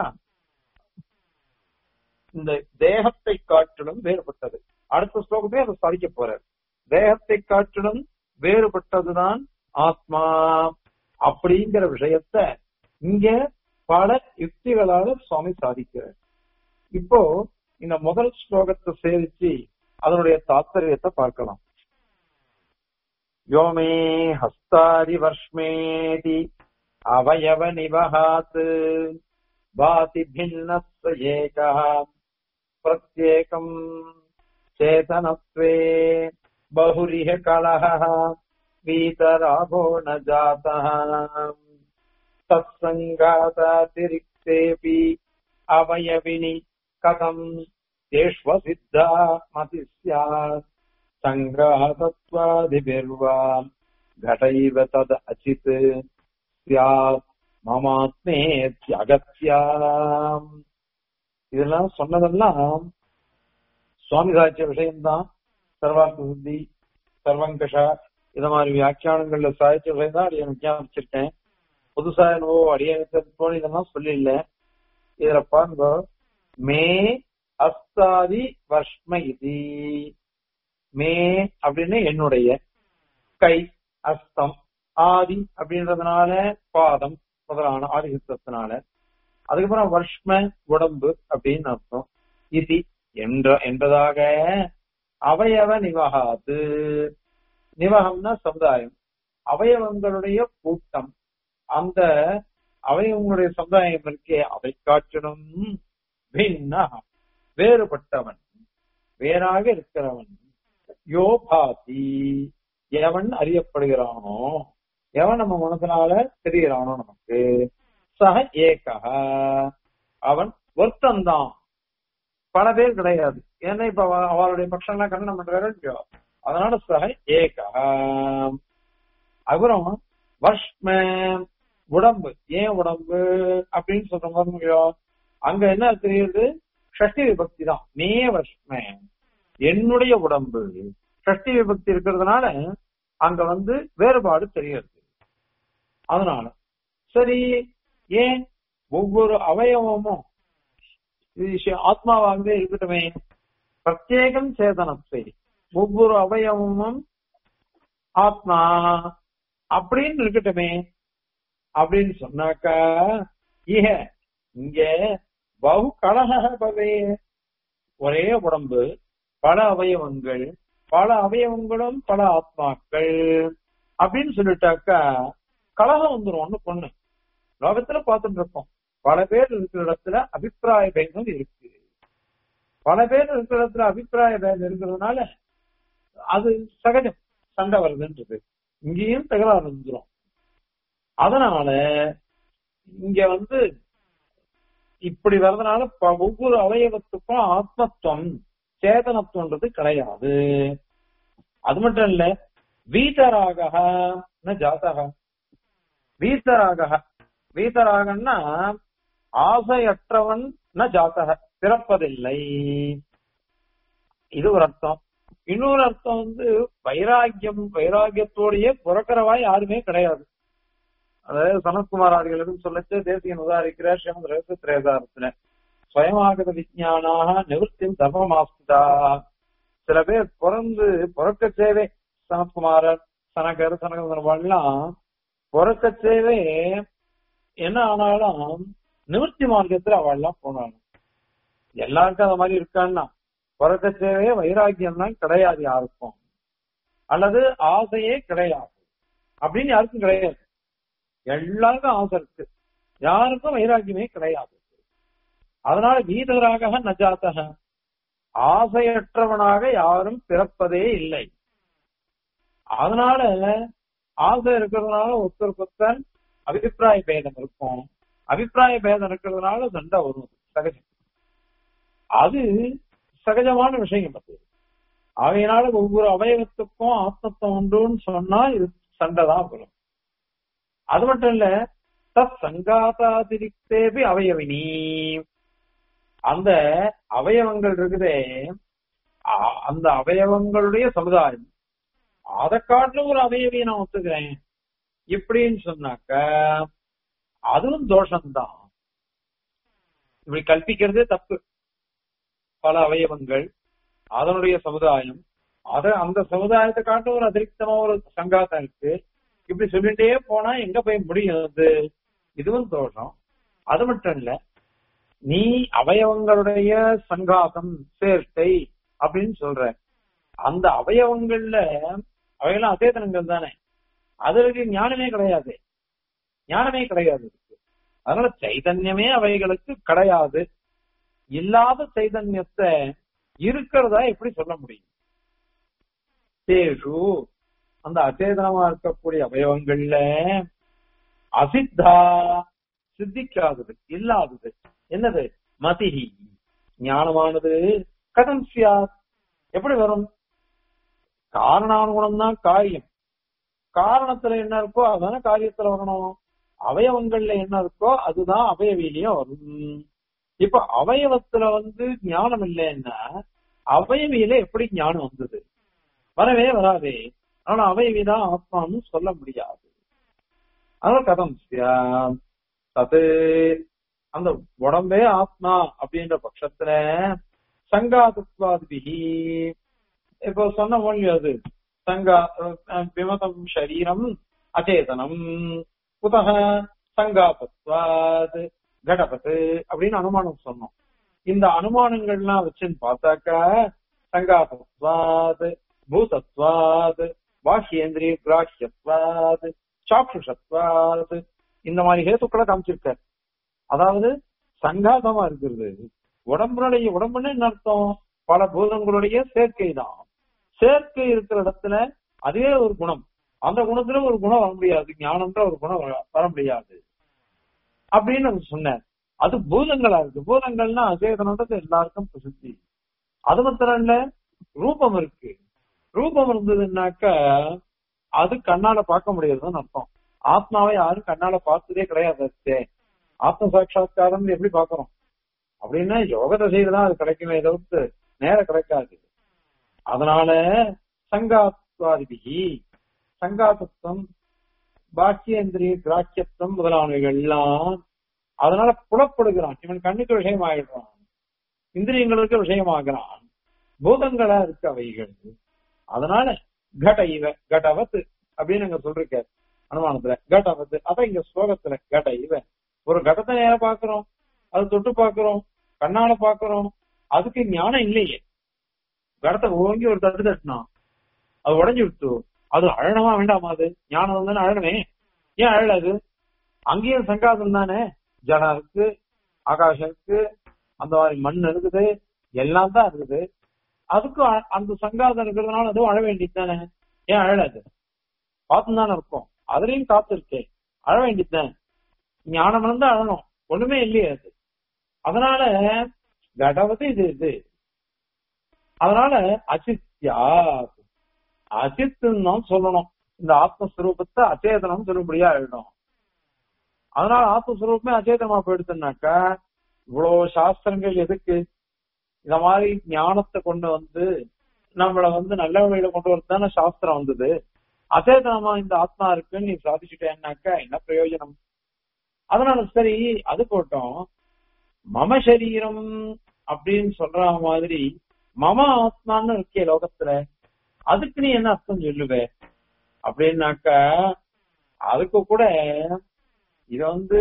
இந்த தேகத்தை காட்டிலும் வேறுபட்டது அடுத்த ஸ்லோகத்தை அதை சாதிக்க போறார் தேகத்தை காட்டிலும் வேறுபட்டதுதான் ஆத்மா அப்படிங்கிற விஷயத்த இங்க பல யுக்திகளால சுவாமி சாதிக்கிறார் இப்போ இந்த முதல் ஸ்லோகத்தை சேவிச்சு அதனுடைய தாத்பரியத்தை பார்க்கலாம் யோமே ஹஸ்தாரி வர்ஷ்மேதி அவயவ நிவஹாத் பாதி பின்னஸ்ஸ ஏகः பிரத்யேகம் சேதனத்வே बहुरिह कलहः वीतराभो न जातः तत्सङ्गातातिरिक्तेऽपि अवयविनि कथम् तेष्वसिद्धा मति स्यात् सङ्ग्राहतत्वादिभिर्वा घटैव तद् अचित् स्यात् மமாத்மேத்யகத்யாம் இதெல்லாம் சொன்னதெல்லாம் சுவாமி சாட்சிய விஷயம்தான் சர்வார்த்த சுத்தி சர்வங்கஷா இத மாதிரி வியாக்கியானங்கள்ல சாதிச்ச விஷயம் தான் அடியை விஞ்ஞாபிச்சிருக்கேன் புதுசா என்னவோ அடியனுக்கு இதெல்லாம் சொல்லல இதுல பாருங்க மே அஸ்தாதி வர்ஷ்ம இது மே அப்படின்னு என்னுடைய கை அஸ்தம் ஆதி அப்படின்றதுனால பாதம் முதலான ஆதிசித்தத்தினால அதுக்கப்புறம் வர்ஷ்ம உடம்பு அப்படின்னு அர்த்தம் இதி என்ற என்பதாக அவயவ நிவகாது நிவகம்னா சமுதாயம் அவயவங்களுடைய கூட்டம் அந்த அவயவங்களுடைய சமுதாயம் இருக்கே அதை காட்டிலும் பின்னா வேறுபட்டவன் வேறாக இருக்கிறவன் யோபாதி எவன் அறியப்படுகிறானோ எவன் நம்ம மனசனால தெரிகிறானோ நமக்கு சக ஏகா அவன் ஒருத்தந்தான் பல பேர் கிடையாது ஏன்னா இப்ப அவ- அவளுடைய பட்சம்லாம் கண்டனம் பண்றாரு இல்லையோ அதனால சக ஏகா அப்புறம் வர்ஷ்ம உடம்பு ஏன் உடம்பு அப்படின்னு சொல்ற மாதிரி அங்க என்ன தெரியுது ஷஷ்டி விபக்தி தான் மே வர்ஷ்ம என்னுடைய உடம்பு ஷஷ்டி விபக்தி இருக்கிறதுனால அங்க வந்து வேறுபாடு தெரியுது அதனால சரி ஏன் ஒவ்வொரு அவயவமும் இது ஷ- ஆத்மாவாகவே இருக்கட்டுமே பிரத்யேகம் சேதனத்தை ஒவ்வொரு அவயவமும் ஆத்மா அப்படின்னு இருக்கட்டுமே அப்படின்னு சொன்னாக்கா இக இங்க பகு கலக பவே ஒரே உடம்பு பல அவயவங்கள் பல அவயவங்களும் பல ஆத்மாக்கள் அப்படின்னு சொல்லிட்டாக்கா கலகம் வந்துரும் ஒண்ணு பொண்ணு லோகத்துல பார்த்துட்டு இருக்கோம் பல பேர் இருக்கிற இடத்துல அபிப்பிராய பேதம் இருக்கு பல பேர் இருக்கிற இடத்துல அபிப்பிராய பேதம் இருக்கிறதுனால அது சகஜம் சண்டை வருதுன்றது இங்கேயும் தகராறு வந்துரும் அதனால இங்க வந்து இப்படி வர்றதுனால ப- ஒவ்வொரு அவயவத்துக்கும் ஆத்மத்துவம் சேதனத்துவன்றது கிடையாது அது மட்டும் இல்ல வீதராக ஜாதக வீதராக வீதராகன்னா ஆசையற்றவன் ந ஜாத்தக பிறப்பதில்லை இது ஒரு அர்த்தம் இன்னொரு அர்த்தம் வந்து வைராக்கியம் வைராக்கியத்தோடயே பிறக்கிறவா யாருமே கிடையாது அதாவது சனத்குமாராதிகளுக்கு சொல்லச்சு தேசியன் உதாரிக்கிறார் ஸ்ரீமத் ரகசிய திரேதாரத்துல ஸ்வயமாகத விஜயானாக நிவர்த்தியும் தர்மமாஸ்திதா சில பேர் பிறந்து பிறக்க சேவை சனத்குமாரர் சனகர் சனகர்லாம் பிறக்க சேவை என்ன ஆனாலும் நிவர்த்தி மார்க்கத்துல அவள்லாம் போனாங்க எல்லாருக்கும் அந்த மாதிரி இருக்கான்னா பிறக்க சேவையே வைராக்கியம் தான் கிடையாது யாருக்கும் அல்லது ஆசையே கிடையாது அப்படின்னு யாருக்கும் கிடையாது எல்லாருக்கும் ஆசை இருக்கு யாருக்கும் வைராக்கியமே கிடையாது அதனால வீதராக நஜாத்தக ஆசையற்றவனாக யாரும் பிறப்பதே இல்லை அதனால ஆசை இருக்கிறதுனால ஒருத்தருக்கு ஒருத்தர் அபிப்பிராய பேதம் இருக்கும் அபிப்பிராய பேதம் இருக்கிறதுனால சண்டை வரும் சகஜம் அது சகஜமான விஷயம் அது அவையினால ஒவ்வொரு அவயவத்துக்கும் ஆத்மத்துவம் உண்டுன்னு சொன்னா இது சண்டை தான் வரும் அது மட்டும் இல்ல தத் சங்காதாதிரிக்தேபி அவயவினி அந்த அவயவங்கள் இருக்குதே அ- அந்த அவயவங்களுடைய சமுதாயம் அதை காட்டிலும் ஒரு அவயவியை நான் ஒத்துக்கிறேன் இப்படின்னு சொன்னாக்க அதுவும் தோஷம்தான் இப்படி கல்பிக்கிறதே தப்பு பல அவயவங்கள் அதனுடைய சமுதாயம் அத அந்த சமுதாயத்தை காட்ட ஒரு அதிருப்தமா ஒரு சங்காத்தம் இருக்கு இப்படி சொல்லிட்டே போனா எங்க போய் முடியும் அது இதுவும் தோஷம் அது மட்டும் இல்ல நீ அவயவங்களுடைய சங்காதம் சேர்க்கை அப்படின்னு சொல்ற அந்த அவயவங்கள்ல அவையெல்லாம் அசேதனங்கள் தானே அதற்கு ஞானமே கிடையாது ஞானமே கிடையாது இதுக்கு. அதனால சைதன்யமே அவைகளுக்கு கிடையாது இல்லாத சைதன்யத்தை இருக்கிறதா எப்படி சொல்ல முடியும் தேஷு அந்த அச்சேதனமா இருக்கக்கூடிய அவயவங்கள்ல அசித்தா சித்திக்காதது இல்லாதது என்னது மதிஹி ஞானமானது கதம் சியாத் எப்படி வரும் காரணானுகுணம் தான் காரியம் காரணத்துல என்ன இருக்கோ அதான காரியத்துல வரணும் அவயவங்கள்ல என்ன இருக்கோ அதுதான் அவயவிலையும் வரும் இப்ப அவயவத்துல வந்து ஞானம் இல்லைன்னா அவயவியில எப்படி ஞானம் வந்தது வரவே வராதே ஆனா அவயவிதான் ஆத்மான்னு சொல்ல முடியாது அதனால கதம் சியாத். தது அந்த உடம்பே ஆத்மா அப்படின்ற பட்சத்துல சங்காதத்வாதிபிகி இப்போ சொன்ன மொழி அது சங்கா அஹ், விமதம் சரீரம் அச்சேதனம் குதக சங்காபத்வாத் கடபத்து அப்படின்னு அனுமானம் சொன்னோம் இந்த அனுமானங்கள்லாம் வச்சுன்னு பார்த்தாக்கா சங்காபத்வாத் பூதத்வாத் பாஹ்யேந்திரிய கிராஹ்யத்வாத் சாக்ஷுஷத்வாத் இந்த மாதிரி ஹேத்துக்களை காமிச்சிருக்காரு அதாவது சங்காதமா இருக்கிறது உடம்புடைய உடம்புன்னு என்ன அர்த்தம் பல பூதங்களுடைய சேர்க்கை தான் சேர்க்கை இருக்கிற இடத்துல அதுவே ஒரு குணம் அந்த குணத்துல ஒரு குணம் வர முடியாது ஞானம்ன்ற ஒரு குணம் வர- வர முடியாது அப்படின்னு அவர் சொன்னார் அது பூதங்களா இருக்கு பூதங்கள்னா அசேதனன்றது எல்லாருக்கும் பிரசித்தி அது மாத்திரம் இல்ல ரூபம் இருக்கு ரூபம் இருந்ததுன்னாக்க அது கண்ணால பார்க்க முடியாதுன்னு அர்த்தம் ஆத்மாவை யாரும் கண்ணால பார்த்ததே கிடையாது அச்சே. ஆத்ம சாட்சா்காரம் எப்படி பாக்குறோம் அப்படின்னா யோக தசையில தான் அது கிடைக்குமே தவிர்த்து நேர கிடைக்காது அதனால சங்காத்வாதிபிகி சங்காத்தத்துவம் பாக்கியேந்திரிய கிராக்கியத்துவம் முதலானவைகள் எல்லாம் அதனால புலப்படுகிறான் இவன் கண்ணுக்கு விஷயமாயிடுறான் இந்திரியங்களுக்கு விஷயமாகிறான் பூதங்களா இருக்கு அவைகள் அதனால கட இவ கடவத் அப்படின்னு அங்க சொல்லிருக்க அனுமானத்துல கடவத் அதான் இங்க ஸ்லோகத்துல கட இவ ஒரு கடத்தை நேர பாக்குறோம் அது தொட்டு பாக்குறோம் கண்ணால பாக்குறோம் அதுக்கு ஞானம் இல்லையே கடத்தை ஓங்கி ஒரு தட்டு தட்டினான் அது உடைஞ்சு விட்டு அது அழனமா வேண்டாமா அது ஞானம் வந்தானே அழனமே ஏன் அழலாது அங்கேயும் சங்காதம் தானே ஜடம் இருக்கு ஆகாசம் இருக்கு அந்த மாதிரி மண் இருக்குது எல்லாம் தான் இருக்குது அதுக்கும் அ- அந்த சங்காதம் இருக்கிறதுனால அதுவும் அழ வேண்டியது தானே ஏன் அழலாது பார்த்து தானே இருக்கும் அதுலயும் காத்து இருக்கே அழ வேண்டியது தானே ஞானம் வந்து அழணும் ஒண்ணுமே இல்லையே அது அதனால கடவது இது இது அதனால அசித்யா அசித்துன்னு தான் சொல்லணும் இந்த ஆத்மஸ்வரூபத்தை அச்சேதனம் சொல்லும்படியா எழுதணும் அதனால ஆத்மஸ்வரூபமே அச்சேதனமா போயிடுச்சுனாக்கா இவ்வளவு சாஸ்திரங்கள் எதுக்கு இந்த மாதிரி ஞானத்தை கொண்டு வந்து நம்மள வந்து நல்ல வழியில கொண்டு வரது தானே சாஸ்திரம் வந்தது அச்சேதனமா இந்த ஆத்மா இருக்குன்னு நீ சாதிச்சுட்டேன்னாக்கா என்ன பிரயோஜனம் அதனால சரி அது போட்டோம் மம சரீரம் அப்படின்னு சொல்ற மாதிரி மம ஆத்மான்னு இருக்கே லோகத்துல அதுக்கு நீ என்ன அர்த்தம் சொல்லுவ அப்படின்னாக்கா அதுக்கு கூட இது வந்து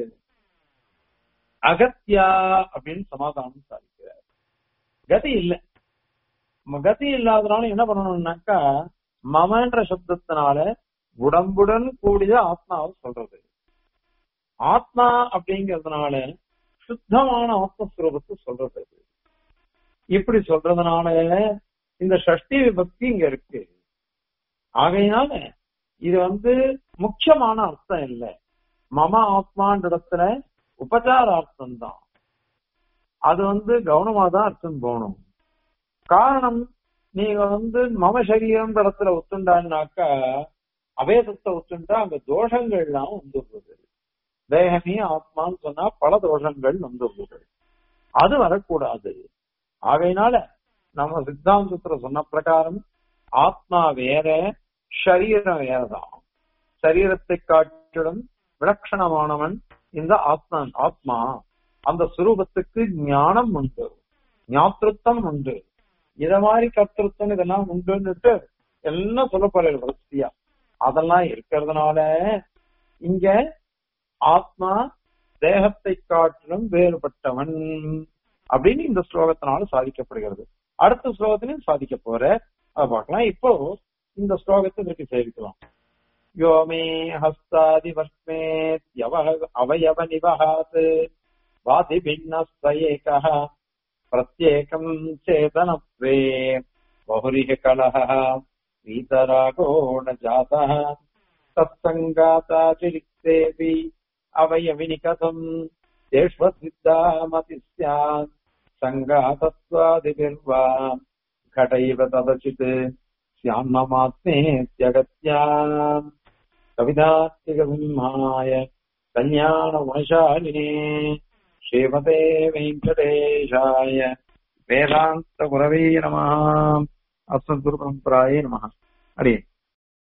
அகத்தியா அப்படின்னு சமாதானம் சாதிக்கிறார் கதி இல்ல ம- கதி இல்லாதனால என்ன பண்ணணும்னாக்கா மமன்ற சப்தத்தினால உடம்புடன் கூடிய ஆத்மாவை சொல்றது ஆத்மா அப்படிங்கறதுனால சுத்தமான ஆத்மஸ்வரூபத்தை சொல்றது அது. இப்படி சொல்றதுனால இந்த ஷஷ்டி விபக்தி இங்க இருக்கு ஆகையினால இது வந்து முக்கியமான அர்த்தம் இல்ல மம ஆத்மான்ற இடத்துல உபச்சார அர்த்தம் தான் அது வந்து கவனமா தான் அர்த்தம் போகணும் காரணம் நீங்க வந்து மம சரீரம் இடத்துல ஒத்துண்டான்னாக்கா அபேதத்தை ஒத்துண்டா அங்க தோஷங்கள்லாம் வந்துடுறது தேகமே ஆத்மான்னு சொன்னா பல தோஷங்கள் வந்துடுறது அது வரக்கூடாது ஆகையினால நம்ம சித்தாந்தத்துல சொன்ன பிரகாரம் ஆத்மா வேற சரீரம் வேறதான் சரீரத்தை காட்டிலும் விலட்சணமானவன் இந்த ஆத்மன் ஆத்மா அந்த சுரூபத்துக்கு ஞானம் உண்டு ஞாத்திருத்தம் உண்டு இத மாதிரி கர்த்தൃത്വம் இதெல்லாம் உண்டுன்னுட்டு எல்லாம் சொல்ல போறாரு வரிசையா அதெல்லாம் இருக்கிறதுனால இங்க ஆத்மா தேகத்தை காட்டிலும் வேறுபட்டவன் அப்படின்னு இந்த ஸ்லோகத்தினால சாதிக்கப்படுகிறது அடுத்த ஸ்லோகத்திலையும் சாதிக்க போற அதை பார்க்கலாம் இப்போ இந்த ஸ்லோகத்தை திருப்பி சேவிக்கலாம் யோமே ஹஸ்தாதி வஸ்மே அவயவ நிவகாத் வாதி பின்னஸ்தேக பிரத்யேகம் சேதனத்வே बहुरिह कलहः वीतरागो न जातः तत्सङ्गातातिरिक्तेऽपि अवयविनि कथम् तेष्वसिद्धामति स्यात् सङ्गातत्वादिभिर्वा घटैव तदचित् स्यान्ममात्मेत्यगत्या कविदात्तिकसिंहाय कल्याणगुणशालिने श्रीमते वेङ्कटेशाय वेदान्तगुरवे नमः अस्मद्गुरुपरम्परायै नमः हरि